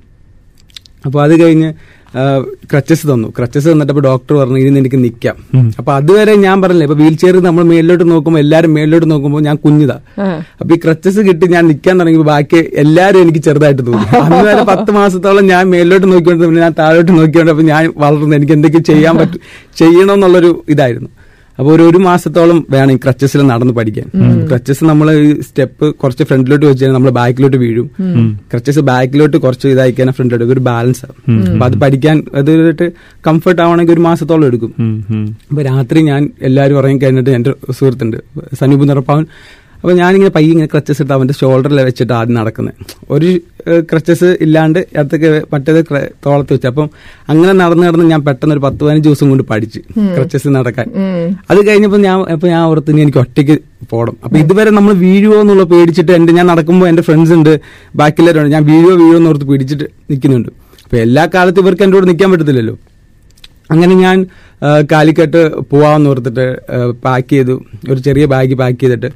S4: അപ്പൊ അത് കഴിഞ്ഞ് ക്രച്ചസ് തന്നു ക്രച്ചസ് തന്നിട്ടപ്പോ ഡോക്ടർ പറഞ്ഞു ഇനി നിനക്ക് നിൽക്കാം അപ്പൊ അതുവരെ ഞാൻ പറഞ്ഞില്ലേ ഇപ്പൊ വീൽ ചെയർ നമ്മൾ മേലിലോട്ട് നോക്കുമ്പോൾ എല്ലാരും മേലിലോട്ട് നോക്കുമ്പോൾ ഞാൻ കുഞ്ഞിതാ അപ്പൊ ഈ ക്രച്ചസ് കിട്ടി ഞാൻ നിൽക്കാൻ തുടങ്ങിയപ്പോൾ ബാക്കി എല്ലാരും എനിക്ക് ചെറുതായിട്ട് തോന്നി അന്ന് വരെ പത്ത് മാസത്തോളം ഞാൻ മേലിലോട്ട് നോക്കിക്കൊണ്ട് പിന്നെ ഞാൻ താഴോട്ട് നോക്കിക്കൊണ്ട് അപ്പൊ ഞാൻ വളർന്നു എനിക്ക് എന്തൊക്കെ ചെയ്യാൻ പറ്റും ചെയ്യണമെന്നുള്ളൊരു ഇതായിരുന്നു അപ്പൊ ഒരു ഒരു മാസത്തോളം വേണം ഈ ക്രച്ചസിൽ നടന്ന് പഠിക്കാൻ ക്രച്ചസ് നമ്മൾ ഈ സ്റ്റെപ്പ് കുറച്ച് ഫ്രണ്ടിലോട്ട് വെച്ച് കഴിഞ്ഞാൽ നമ്മൾ ബാക്കിലോട്ട് വീഴും ക്രച്ചസ് ബാക്കിലോട്ട് കുറച്ച് ഇതായി കഴിഞ്ഞാൽ ഫ്രണ്ടിലോട്ട് ഒരു ബാലൻസ് ആവും അപ്പൊ അത് പഠിക്കാൻ അത് കംഫർട്ട് ആവണമെങ്കിൽ ഒരു മാസത്തോളം എടുക്കും
S3: ഉം, ഉം.
S4: അപ്പൊ രാത്രി ഞാൻ എല്ലാവരും ഉറങ്ങി കഴിഞ്ഞിട്ട് എന്റെ സുഹൃത്തുണ്ട് സനൂപ് നിറപ്പാവൻ അപ്പൊ ഞാനിങ്ങനെ പയ്യെ ഇങ്ങനെ ക്രച്ചസ് ഇട്ട് അവന്റെ ഷോൾഡറിൽ വെച്ചിട്ട് ആദ്യം നടക്കുന്നത് ഒരു ക്രച്ചസ് ഇല്ലാണ്ട് അടുത്തൊക്കെ മറ്റേത് ക്ര- തോളത്ത് വെച്ച് അപ്പം അങ്ങനെ നടന്ന് നടന്ന് ഞാൻ പെട്ടെന്ന് ഒരു പത്ത് പതിനഞ്ച് ദിവസം കൊണ്ട് പഠിച്ച് ക്രച്ചസ് നടക്കാൻ അത് കഴിഞ്ഞപ്പോൾ ഞാൻ അപ്പൊ ഞാൻ ഓർത്ത് ഇനി എനിക്ക് ഒറ്റയ്ക്ക് പോകണം അപ്പൊ ഇതുവരെ നമ്മൾ വീഴുവോ എന്നുള്ള പേടിച്ചിട്ട് എന്റെ ഞാൻ നടക്കുമ്പോൾ എന്റെ ഫ്രണ്ട്സ് ഉണ്ട് ബാക്കിയുള്ളവരുണ്ട് ഞാൻ വീഴുവോ വീഴുവോ എന്ന് ഓർത്ത് പിടിച്ചിട്ട് നിൽക്കുന്നുണ്ട് അപ്പൊ എല്ലാ കാലത്തും ഇവർക്ക് എന്റെ കൂടെ നിൽക്കാൻ പറ്റത്തില്ലല്ലോ അങ്ങനെ ഞാൻ ആ, കാലിക്കട്ട് പോവാന്ന് ഓർത്തിട്ട് പാക്ക് ചെയ്തു ഒരു ചെറിയ ബാഗ് പാക്ക് ചെയ്തിട്ട്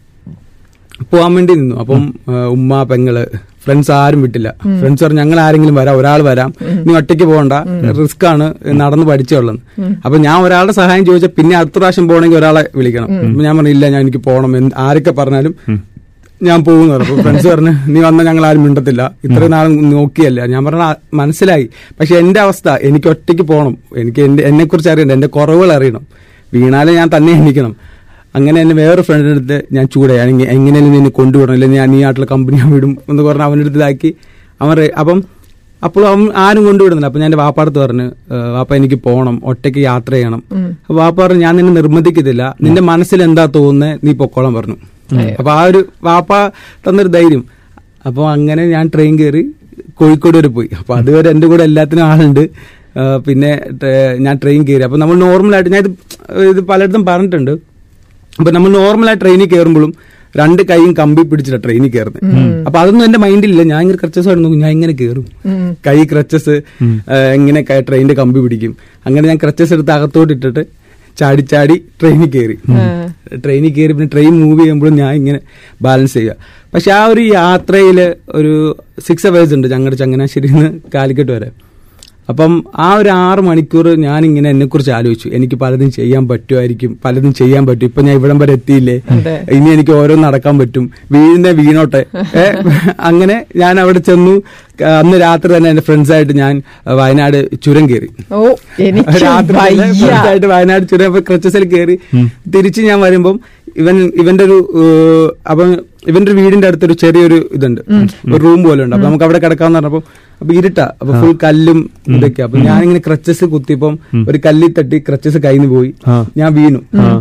S4: പോവാൻ വേണ്ടി നിന്നു അപ്പം ആ, ഉമ്മ പെങ്ങള് ഫ്രണ്ട്സ് ആരും വിട്ടില്ല ഫ്രണ്ട്സ് പറഞ്ഞു ഞങ്ങൾ ആരെങ്കിലും വരാം ഒരാൾ വരാം നീ ഒറ്റയ്ക്ക് പോകണ്ട റിസ്ക് ആണ് നടന്ന് പഠിച്ചോളന്ന് അപ്പൊ ഞാൻ ഒരാളുടെ സഹായം ചോദിച്ചാൽ പിന്നെ അടുത്ത പ്രാവശ്യം പോകണമെങ്കിൽ ഒരാളെ വിളിക്കണം അപ്പൊ ഞാൻ പറഞ്ഞില്ല ഞാൻ എനിക്ക് പോകണം എന്ത് ആരൊക്കെ പറഞ്ഞാലും ഞാൻ പോകുന്നു പറഞ്ഞു ഫ്രണ്ട്സ് പറഞ്ഞു നീ വന്നാൽ ഞങ്ങൾ ആരും മിണ്ടത്തില്ല ഇത്രയും നാൾ നോക്കിയല്ല ഞാൻ പറഞ്ഞ "ആ, മനസ്സിലായി പക്ഷെ എന്റെ അവസ്ഥ എനിക്ക് ഒറ്റയ്ക്ക് പോകണം എനിക്ക് എന്റെ എന്നെ കുറിച്ച് അറിയണം എന്റെ കുറവുകൾ അറിയണം വീണാലേ ഞാൻ തന്നെ എണ്ണിക്കണം അങ്ങനെ എന്നെ വേറെ ഫ്രണ്ടിന്റെ അടുത്ത് ഞാൻ ചൂടായി അല്ലെങ്കിൽ എങ്ങനെയാലും നിന്നെ കൊണ്ടുവിടണം അല്ലെങ്കിൽ ഞാൻ ഈ നാട്ടിലെ കമ്പനി ഞാൻ വിടും എന്ന് പറഞ്ഞ് അവൻ്റെ അടുത്ത് ഇതാക്കി അവൻ റെ- അപ്പം അപ്പോൾ അവൻ ആരും കൊണ്ടുവിടുന്നില്ല അപ്പൊ ഞാൻ എന്റെ വാപ്പാടത്ത് പറഞ്ഞു "ഏ, വാപ്പ എനിക്ക് പോകണം ഒറ്റയ്ക്ക് യാത്ര ചെയ്യണം അപ്പൊ വാപ്പ പറഞ്ഞു ഞാൻ നിന്നെ നിർബന്ധിക്കത്തില്ല നിന്റെ മനസ്സിൽ എന്താ തോന്നുന്നത് നീ പൊക്കോളം പറഞ്ഞു അപ്പൊ ആ ഒരു വാപ്പ തന്നൊരു ധൈര്യം അപ്പൊ അങ്ങനെ ഞാൻ ട്രെയിൻ കയറി കോഴിക്കോട് വരെ പോയി അപ്പൊ അതുവരെ എന്റെ കൂടെ എല്ലാത്തിനും ആളുണ്ട് ആ, പിന്നെ ട്രെ- ഞാൻ ട്രെയിൻ കയറി അപ്പൊ നമ്മൾ നോർമലായിട്ട് ഞാൻ ഇത് ഇത് പലയിടത്തും പറഞ്ഞിട്ടുണ്ട് അപ്പൊ നമ്മൾ നോർമലായി ട്രെയിനിൽ കയറുമ്പോഴും രണ്ട് കൈയും കമ്പി പിടിച്ചിട്ട് ട്രെയിനിൽ കയറുന്നത് അപ്പൊ അതൊന്നും എന്റെ മൈൻഡിലില്ല ഞാൻ ഇങ്ങനെ ക്രച്ചസ് ആയിട്ട് നോക്കും ഞാൻ ഇങ്ങനെ കയറും കൈ ക്രച്ചസ് എങ്ങനെ ട്രെയിനിന്റെ കമ്പി പിടിക്കും അങ്ങനെ ഞാൻ ക്രച്ചസ് എടുത്ത് അകത്തോട്ട് ഇട്ടിട്ട് ചാടി ചാടി ട്രെയിനിൽ കയറി ട്രെയിനിൽ കയറി പിന്നെ ട്രെയിൻ മൂവ് ചെയ്യുമ്പോഴും ഞാൻ ഇങ്ങനെ ബാലൻസ് ചെയ്യുക പക്ഷെ ആ ഒരു യാത്രയിൽ ഒരു സിക്സ് അവേഴ്സ് ഉണ്ട് ഞങ്ങളുടെ ചങ്ങനാശ്ശേരിയിൽ നിന്ന് കാലിക്കട്ട് വരെ അപ്പം ആ ഒരു ആറ് മണിക്കൂർ ഞാൻ ഇങ്ങനെ എന്നെ കുറിച്ച് ആലോചിച്ചു എനിക്ക് പലതും ചെയ്യാൻ പറ്റുമായിരിക്കും പലതും ചെയ്യാൻ പറ്റും ഇപ്പൊ ഞാൻ ഇവിടം വരെ എത്തിയില്ലേ
S2: അതെ.
S4: ഇനി എനിക്ക് ഓരോന്ന് നടക്കാൻ പറ്റും വീഴുന്ന വീണോട്ടെ ഏ, അങ്ങനെ ഞാൻ അവിടെ ചെന്നു ക- അന്ന് രാത്രി തന്നെ എന്റെ ഫ്രണ്ട്സായിട്ട് ഞാൻ അഹ്, വയനാട് ചുരം കയറി
S2: ഓ എനിക്ക്
S4: രാത്രി തന്നെ
S2: വയ്യ.
S4: friends ആയിട്ട് വയനാട് ചുരം ക്രച്ചസിൽ കയറി തിരിച്ച് ഞാൻ വരുമ്പം ഇവൻ ഇവന്റെ ഒരു ഏഹ്, അപ്പം ഇവന്റെ ഒരു വീടിന്റെ അടുത്തൊരു ചെറിയൊരു ഇതുണ്ട് ഒരു റൂം പോലെ ഉണ്ട് അപ്പൊ നമുക്ക് അവിടെ കിടക്കാന്ന് പറഞ്ഞപ്പോ അപ്പൊ ഇരുട്ടാ അപ്പൊ ഫുൾ കല്ലും ഇതൊക്കെ അപ്പൊ ഞാനിങ്ങനെ ക്രച്ചസ് കുത്തിയപ്പം ഒരു കല്ലിൽ തട്ടി ക്രച്ചസ് കയ്യിൽ പോയി
S3: ആ.
S4: ഞാൻ വീണു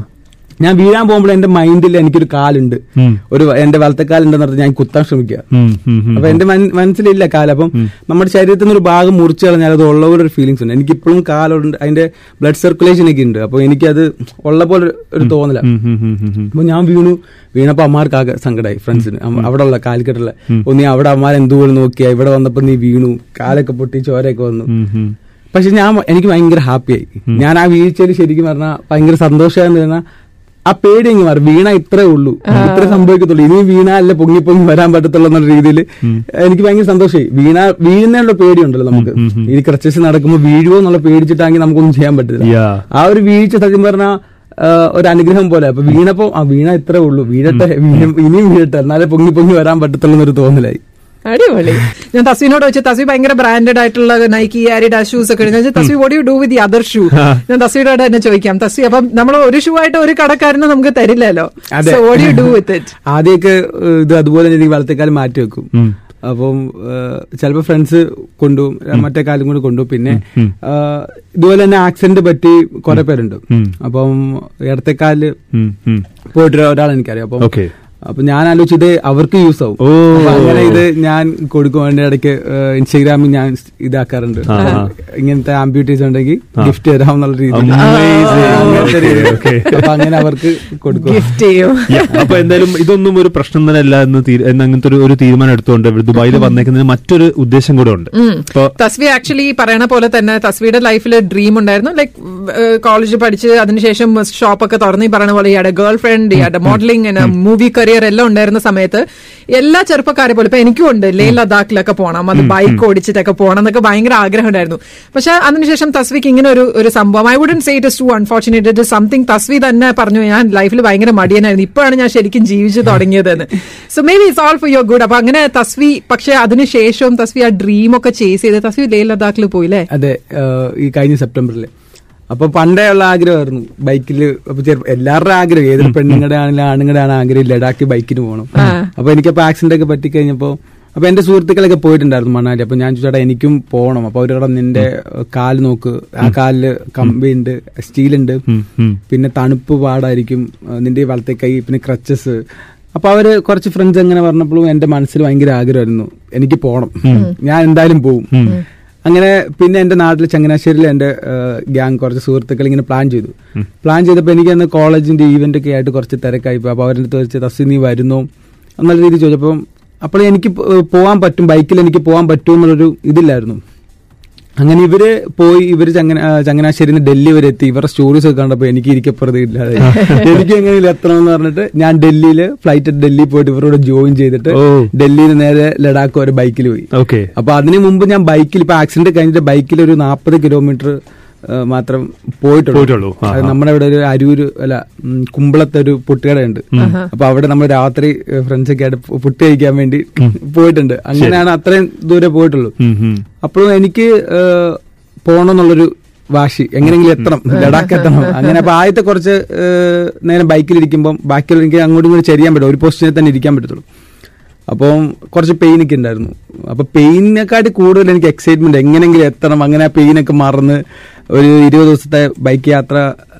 S4: ഞാൻ വീഴാൻ പോകുമ്പോൾ എന്റെ മൈൻഡിൽ എനിക്കൊരു കാലുണ്ട്
S3: ഉം.
S4: ഒരു എന്റെ വലത്തെ കാലുണ്ടെന്ന് പറഞ്ഞ് ഞാൻ കുത്താൻ ശ്രമിക്കുക
S3: ഉം, ഉം, ഉം.
S4: അപ്പൊ എന്റെ മൻ- മനസ്സിലില്ല കാല് അപ്പം നമ്മുടെ ശരീരത്തിൽ നിന്ന് ഒരു ഭാഗം മുറിച്ചു കളഞ്ഞാൽ അത് ഉള്ള പോലെ ഒരു ഫീലിങ്സ് ഉണ്ട് എനിക്ക് ഇപ്പോഴും കാലുണ്ട് അതിന്റെ ബ്ലഡ് സർക്കുലേഷൻ ഒക്കെ ഉണ്ട് അപ്പൊ എനിക്കത് ഉള്ള പോലെ ഒരു- ഒരു തോന്നല
S3: ഉം, ഉം, ഉം, ഉം, ഉം.
S4: അപ്പൊ ഞാൻ വീണു വീണപ്പോ അമ്മമാർക്ക് ആകെ സങ്കടമായി ഫ്രണ്ട്സിന് അവിടെ ഉള്ള കാലിക്കട്ടുള്ള ഓ നീ അവിടെ അമ്മമാർ എന്തുപോലെ നോക്കിയാ ഇവിടെ വന്നപ്പോ നീ വീണു കാലൊക്കെ പൊട്ടി ചോരയൊക്കെ വന്നു
S3: ഉം, ഉം.
S4: പക്ഷെ ഞാൻ എനിക്ക് ഭയങ്കര ഹാപ്പിയായി ഞാൻ ആ വീഴ്ചയിൽ ശരിക്കും പറഞ്ഞാൽ ഭയങ്കര സന്തോഷമായെന്ന് പറഞ്ഞാൽ ആ പേടി അങ്ങ് മാറി വീണ ഇത്രേ ഉള്ളൂ ഇത്രേ സംഭവിക്കത്തുള്ളൂ ഇനി വീണ അല്ല പൊങ്ങി പൊങ്ങി വരാൻ പറ്റത്തുള്ളൂ എന്നുള്ള രീതിയിൽ എനിക്ക് ഭയങ്കര സന്തോഷമായി വീണ വീഴുന്നതിനുള്ള പേടിയുണ്ടല്ലോ നമുക്ക് ഈ ക്രച്ചസ് നടക്കുമ്പോൾ വീഴുവോ എന്നുള്ള പേടിച്ചിട്ടാണെങ്കിൽ നമുക്കൊന്നും ചെയ്യാൻ പറ്റില്ല
S3: Yeah.
S4: ആ ഒരു വീഴ്ച സത്യം പറഞ്ഞാൽ ഒരു അനുഗ്രഹം പോലെ അപ്പൊ വീണപ്പോ ആ വീണ ഇത്രേ ഉള്ളൂ വീഴട്ടെ വീഴും- ഇനിയും വീഴട്ടെ എന്നാലേ പൊങ്ങി പൊങ്ങി വരാൻ പറ്റത്തുള്ളൂ എന്നൊരു തോന്നലായി
S2: അടിപൊളി ഞാൻ തസ്വിനോട് വെച്ച് തസ്വി ഭയങ്കര ബ്രാൻഡഡ് ആയിട്ടുള്ള നൈക്കി ആരിഡ ഷൂസ് ഒക്കെ ഇടുന്നത് Tasvi what you do with the other shoe ഞാൻ തസ്വിയോട് തന്നെ ചോദിക്കാം തസ്വി അപ്പം നമ്മൾ ഒരു ഷൂ ആയിട്ട് ഒരു കടക്കാരന് നമുക്ക് തരില്ലല്ലോ
S4: അതെ.
S2: So what you do with it
S4: ആദ്യമൊക്കെ ഏഹ്, ഇത് അതുപോലെ തന്നെ എനിക്ക് വലത്തേക്കാലം മാറ്റി വെക്കും
S3: ഉം.
S4: അപ്പം ചിലപ്പോൾ ഫ്രണ്ട്സ് കൊണ്ടുപോകും മറ്റേ കാലം കൊണ്ട് കൊണ്ടുപോകും പിന്നെ ഏഹ്, ഇതുപോലെ തന്നെ ആക്സിഡന്റ് പറ്റി കുറെ പേരുണ്ട്
S3: ഉം.
S4: അപ്പം ഇടത്തേക്കാല്
S3: ഉം, ഉം.
S4: പോയിട്ട് ഒരാൾ എനിക്കറിയാം അപ്പം
S3: Okay.
S4: അപ്പൊ ഞാൻ ആലോചിച്ചു ഇത് അവർക്ക് യൂസ് ആവും
S3: ഓ.
S4: അപ്പൊ അങ്ങനെ ഇത് ഞാൻ കൊടുക്കും അതിന്റെ ഇടയ്ക്ക് ഏഹ്, ഇൻസ്റ്റഗ്രാമിൽ ഞാൻ ഇതാക്കാറുണ്ട്
S3: ആ, ആ.
S4: ഇങ്ങനത്തെ ആംബ്യൂട്ടീസ് ഉണ്ടെങ്കിൽ ഗിഫ്റ്റ് തരാം എന്നുള്ള രീതിയിൽ
S3: Amazing.
S4: അങ്ങനത്തെ രീതിയിൽ.
S3: Okay.
S4: അപ്പൊ അങ്ങനെ അവർക്ക് കൊടുക്കും
S2: ഗിഫ്റ്റ് ചെയ്യും
S3: Yeah. അപ്പൊ എന്തായാലും ഇതൊന്നും ഒരു പ്രശ്നം തന്നെ അല്ല എന്ന് തീരു- എന്ന് അങ്ങനത്തെ ഒരു- ഒരു തീരുമാനം എടുത്തുകൊണ്ട് ഇവിടെ ദുബായിൽ വന്നേക്കുന്നതിന് മറ്റൊരു ഉദ്ദേശം കൂടെ ഉണ്ട് ഇപ്പൊ
S2: തസ്വി ആക്ച്വലി പറയണ പോലെ തന്നെ തസ്വിയുടെ ലൈഫിൽ ഡ്രീം ഉണ്ടായിരുന്നു ലൈക്ക് കോളേജ് പഠിച്ച് അതിനുശേഷം ഷോപ്പൊക്കെ തുറന്ന് ഈ പറയുന്ന പോലെ ഇയാളുടെ ഗേൾ ഫ്രണ്ട് ഇയാളുടെ മോഡലിംഗ് മൂവി കരിയർ എല്ലാം ഉണ്ടായിരുന്ന സമയത്ത് എല്ലാ ചെറുപ്പക്കാരെ പോലെ ഇപ്പൊ എനിക്കും ഉണ്ട് ലേ ലഡാക്കിലൊക്കെ പോകണം അത് ബൈക്ക് ഓടിച്ചിട്ടൊക്കെ പോകണം എന്നൊക്കെ ഭയങ്കര ആഗ്രഹം ഉണ്ടായിരുന്നു പക്ഷെ അതിനുശേഷം തസ്വിക്ക് ഇങ്ങനെ ഒരു ഒരു സംഭവം I wouldn't say it to unfortunate it something Tasvi തന്നെ പറഞ്ഞു ഞാൻ ലൈഫിൽ ഭയങ്കര മടിയനായിരുന്നു ഇപ്പോഴാണ് ഞാൻ ശരിക്കും ജീവിച്ചു തുടങ്ങിയതെന്ന് so maybe it's all for your good അപ്പൊ അങ്ങനെ തസ്വി പക്ഷെ അതിനുശേഷവും തസ്വി ആ ഡ്രീം ഒക്കെ ചേസ് ചെയ്ത് തസ്വി ലേ ലഡാക്കിൽ പോയില്ലേ
S4: അതെ ഏഹ് ഈ കഴിഞ്ഞ സെപ്റ്റംബറിൽ അപ്പൊ പണ്ടേ ഉള്ള ആഗ്രഹമായിരുന്നു ബൈക്കിൽ അപ്പൊ ചെറുപ്പം എല്ലാവരുടെ ആഗ്രഹം ഏതൊരു പെണ്ണുങ്ങളുടെ ആണെങ്കിലും ആണുങ്ങളുടെ ആണ് ആഗ്രഹം ലഡാക്ക് ബൈക്കിന് പോകണം അപ്പൊ എനിക്കപ്പോ ആക്സിഡന്റ് ഒക്കെ പറ്റിക്കഴിഞ്ഞപ്പോ അപ്പൊ എന്റെ സുഹൃത്തുക്കളൊക്കെ പോയിട്ടുണ്ടായിരുന്നു മണാലി അപ്പൊ ഞാൻ ചോദിച്ചാ എനിക്കും പോകണം അപ്പൊ അവരോട് നിന്റെ കാല് നോക്ക് ആ കാലില് കമ്പിയുണ്ട് സ്റ്റീലുണ്ട്
S3: ഉം, ഉം.
S4: പിന്നെ തണുപ്പ് പാടായിരിക്കും ഏഹ് നിന്റെ ഈ വലത്തെ കൈ പിന്നെ ക്രച്ചസ് അപ്പൊ അവര് കുറച്ച് ഫ്രണ്ട്സ് എങ്ങനെ പറഞ്ഞപ്പോഴും എന്റെ മനസ്സിൽ ഭയങ്കര ആഗ്രഹമായിരുന്നു എനിക്ക് പോകണം ഞാൻ എന്തായാലും പോവും അങ്ങനെ പിന്നെ എന്റെ നാട്ടിൽ ചങ്ങനാശ്ശേരിയിൽ എന്റെ ഗ്യാങ് കുറച്ച് സുഹൃത്തുക്കൾ ഇങ്ങനെ പ്ലാൻ ചെയ്തു പ്ലാൻ ചെയ്തപ്പോൾ എനിക്ക് അന്ന് കോളേജിന്റെ ഈവന്റ് ഒക്കെ ആയിട്ട് കുറച്ച് തിരക്കായി പോയി അപ്പൊ അവരുടെ അടുത്ത് വെച്ച് തസ്സി നീ വരുന്നോ എന്നുള്ള രീതി ചോദിച്ചപ്പം അപ്പോൾ എനിക്ക് പോ- പോവാൻ പറ്റും ബൈക്കിൽ എനിക്ക് പോകാൻ പറ്റും എന്നുള്ളൊരു ഇതില്ലായിരുന്നു അങ്ങനെ ഇവര് പോയി ഇവര് ചങ്ങന ആ, ചങ്ങനാശ്ശേരിയിൽ നിന്ന് ഡൽഹി വരെ എത്തി ഇവരുടെ സ്റ്റോറീസ് ഒക്കെ കണ്ടപ്പോ എനിക്ക് ഇരിക്കപ്പുറത്ത് ഇല്ലാതെ എനിക്ക് എങ്ങനെയും എത്തണം എന്ന് പറഞ്ഞിട്ട് ഞാൻ ഡൽഹിയിൽ ഫ്ലൈറ്റ് ഡൽഹി പോയിട്ട് ഇവരോട് ജോയിൻ ചെയ്തിട്ട്
S3: ഓ.
S4: ഡൽഹിയിൽ നിന്ന് നേരെ ലഡാക്ക് വരെ ബൈക്കിൽ പോയി
S3: ഓക്കെ
S4: അപ്പൊ അതിന് മുമ്പ് ഞാൻ ബൈക്കിൽ ഇപ്പൊ ആക്സിഡന്റ് കഴിഞ്ഞിട്ട് ബൈക്കിൽ ഒരു നാൽപ്പത് കിലോമീറ്റർ മാത്രം പോയിട്ടുള്ളൂ
S3: പോയിട്ടുള്ളൂ. ആ,
S4: അത് നമ്മുടെ ഇവിടെ ഒരു അരൂര് അല്ല ഉം, കുമ്പളത്തെ ഒരു പുട്ടുകടയുണ്ട് അപ്പൊ അവിടെ നമ്മൾ രാത്രി ഫ്രണ്ട്സ് ഒക്കെ ആയിട്ട് പുട്ട് കഴിക്കാൻ വേണ്ടി പോയിട്ടുണ്ട് അങ്ങനെയാണ് അത്രയും ദൂരെ പോയിട്ടുള്ളൂ അപ്പോഴും എനിക്ക് ഏഹ്, പോണമെന്നുള്ളൊരു വാശി എങ്ങനെയെങ്കിലും എത്തണം ലഡാക്ക് എത്തണം അങ്ങനെ അപ്പൊ ആദ്യത്തെ കുറച്ച് ഏഹ്, നേരം ബൈക്കിലിരിക്കുമ്പോൾ ബാക്കിയുള്ള എനിക്ക് അങ്ങോട്ടും ഇങ്ങോട്ടും ചെറിയാൻ പറ്റും ഒരു പൊസിഷനിൽ തന്നെ ഇരിക്കാൻ പറ്റത്തുള്ളൂ അപ്പം കുറച്ച് പെയിൻ ഒക്കെ ഉണ്ടായിരുന്നു അപ്പൊ പെയിനെക്കാട്ടി കൂടുതൽ എനിക്ക് എക്സൈറ്റ്മെന്റ് എങ്ങനെയെങ്കിലും എത്തണം അങ്ങനെ ആ പെയിനൊക്കെ മറന്ന് ഒരു ഇരുപത് ദിവസത്തെ ബൈക്ക് യാത്ര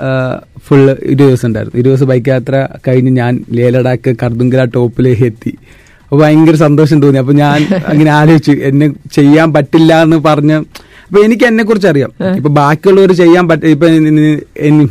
S4: ഫുള്ള് ഇരുപത് ദിവസം ഉണ്ടായിരുന്നു ഇരുപത് ദിവസം ബൈക്ക് യാത്ര കഴിഞ്ഞ് ഞാൻ ലേ ലഡാക്ക് കർദുങ്കല ടോപ്പിലേക്ക് എത്തി അപ്പൊ ഭയങ്കര സന്തോഷം തോന്നി അപ്പൊ ഞാൻ അങ്ങനെ ആലോചിച്ചു എന്നെ ചെയ്യാൻ പറ്റില്ല എന്ന് പറഞ്ഞ് അപ്പൊ എനിക്ക് എന്നെ കുറിച്ച് അറിയാം ഇപ്പൊ ബാക്കിയുള്ളവർ ചെയ്യാൻ പറ്റ ഇപ്പൊ ഇനി- ഇനി-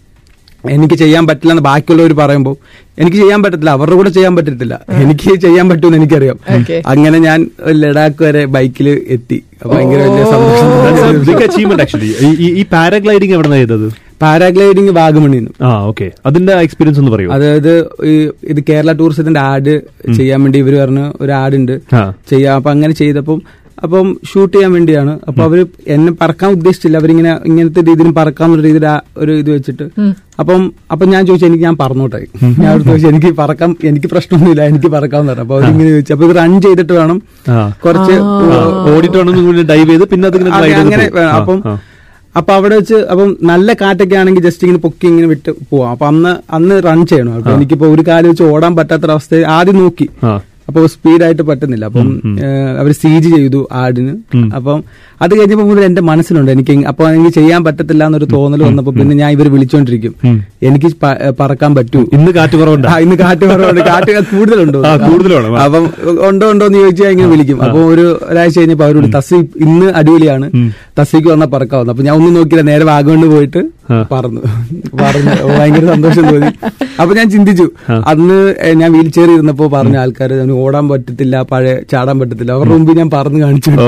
S4: എനിക്ക് ചെയ്യാൻ പറ്റില്ല എന്ന് ബാക്കിയുള്ളവർ പറയുമ്പോൾ എനിക്ക് ചെയ്യാൻ പറ്റത്തില്ല അവരുടെ കൂടെ ചെയ്യാൻ പറ്റത്തില്ല എനിക്ക് ചെയ്യാൻ പറ്റുമെന്ന് എനിക്കറിയാം
S2: Okay.
S4: അങ്ങനെ ഞാൻ ലഡാക്ക് വരെ ബൈക്കിൽ എത്തി അപ്പൊ ഭയങ്കര വലിയ സന്തോഷം
S3: ബിഗ് അച്ചീവ്മെന്റ് ആക്ച്വലി ഈ പാരാഗ്ലൈഡിംഗ് എവിടെ ചെയ്തത്
S4: പാരാഗ്ലൈഡിങ് വാഗമണിന്ന്
S3: ആ ഓക്കെ അതിന്റെ എക്സ്പീരിയൻസ് ഒന്ന് പറയൂ
S4: അതായത് ഈ ഇത് കേരള ടൂറിസത്തിന്റെ ആഡ് ചെയ്യാൻ വേണ്ടി ഇവര് പറഞ്ഞു ഒരു ആഡ് ഉണ്ട്
S3: ആ.
S4: ചെയ്യാം അപ്പൊ അങ്ങനെ ചെയ്തപ്പം അപ്പം ഷൂട്ട് ചെയ്യാൻ വേണ്ടിയാണ് അപ്പൊ അവര് എന്നെ പറക്കാൻ ഉദ്ദേശിച്ചില്ല അവരിങ്ങനെ ഇങ്ങനത്തെ രീതിയിൽ പറക്കാന്നുള്ള രീതിയിൽ ആ ഒരു ഇത് വെച്ചിട്ട് അപ്പം അപ്പൊ ഞാൻ ചോദിച്ചു എനിക്ക് ഞാൻ പറന്നോട്ടെ ഞാൻ അവർക്ക് ചോദിച്ചു എനിക്ക് പറക്കാൻ എനിക്ക് പ്രശ്നമൊന്നുമില്ല എനിക്ക് പറക്കാന്ന് പറഞ്ഞു അപ്പൊ അവരിങ്ങനെ ചോദിച്ചു അപ്പൊ ഇത് റൺ ചെയ്തിട്ട് വേണം
S3: ആ.
S4: കുറച്ച്
S3: ഓടിയിട്ട് വേണം ഡൈവ് ചെയ്ത് പിന്നെ അതിങ്ങനെ
S4: അതെ,
S3: glide ചെയ്ത്
S4: അങ്ങനെ
S3: പോകും. ആ,
S4: അപ്പം
S3: ആ.
S4: അപ്പൊ അവിടെ വെച്ച് അപ്പം നല്ല കാറ്റൊക്കെ ആണെങ്കിൽ ജസ്റ്റ് ഇങ്ങനെ പൊക്കി ഇങ്ങനെ വിട്ട് പോവാം അപ്പൊ അന്ന് അന്ന് റൺ ചെയ്യണം അപ്പൊ എനിക്കിപ്പോ ഒരു കാലം വെച്ച് ഓടാൻ പറ്റാത്തൊരവസ്ഥ ആദ്യം നോക്കി
S3: ആ.
S4: അപ്പൊ സ്പീഡായിട്ട് പറ്റുന്നില്ല അപ്പം അവർ സി ജി ചെയ്തു ആടിന് അപ്പം അത് കഴിഞ്ഞപ്പോ മുതൽ എന്റെ മനസ്സിലുണ്ട് എനിക്ക് ഇങ് അപ്പൊ എനിക്ക് ചെയ്യാൻ പറ്റത്തില്ല എന്നൊരു തോന്നൽ വന്നപ്പോ പിന്നെ ഞാൻ ഇവർ വിളിച്ചോണ്ടിരിക്കും എനിക്ക് പ- പറക്കാൻ പറ്റൂ
S3: ഇന്ന് കാറ്റ് കുറവുണ്ട്
S4: ആ, ഇന്ന് കാറ്റ് കുറവുണ്ട് കാറ്റ് കൂടുതലുണ്ടോ
S3: ആ, കൂടുതൽ വേണം. ആ.
S4: അപ്പം ഉണ്ടോ ഉണ്ടോ എന്ന് ചോദിച്ചാൽ ഇങ്ങനെ വിളിക്കും അപ്പൊ ഒരു ഒരാഴ്ച കഴിഞ്ഞപ്പോ അവരോട് തസി ഇന്ന് അടിപൊളിയാണ് തസിക്ക് വന്ന പറക്കാവുന്നു അപ്പൊ ഞാൻ ഒന്നും നോക്കിയില്ല നേരെ വാഗമണ് പോയിട്ട്
S3: ആ.
S4: പറന്നു പറന്ന് ഭയങ്കര സന്തോഷം തോന്നി അപ്പൊ ഞാൻ ചിന്തിച്ചു അന്ന് എ, ഞാൻ വീൽ ചെയർ ഇരുന്നപ്പോ പറഞ്ഞ ആൾക്കാർ ഓടാൻ പറ്റത്തില്ല പഴയ ചാടാൻ പറ്റത്തില്ല അവരുടെ മുമ്പിൽ ഞാൻ പറന്ന് കാണിച്ചു
S3: ഓ.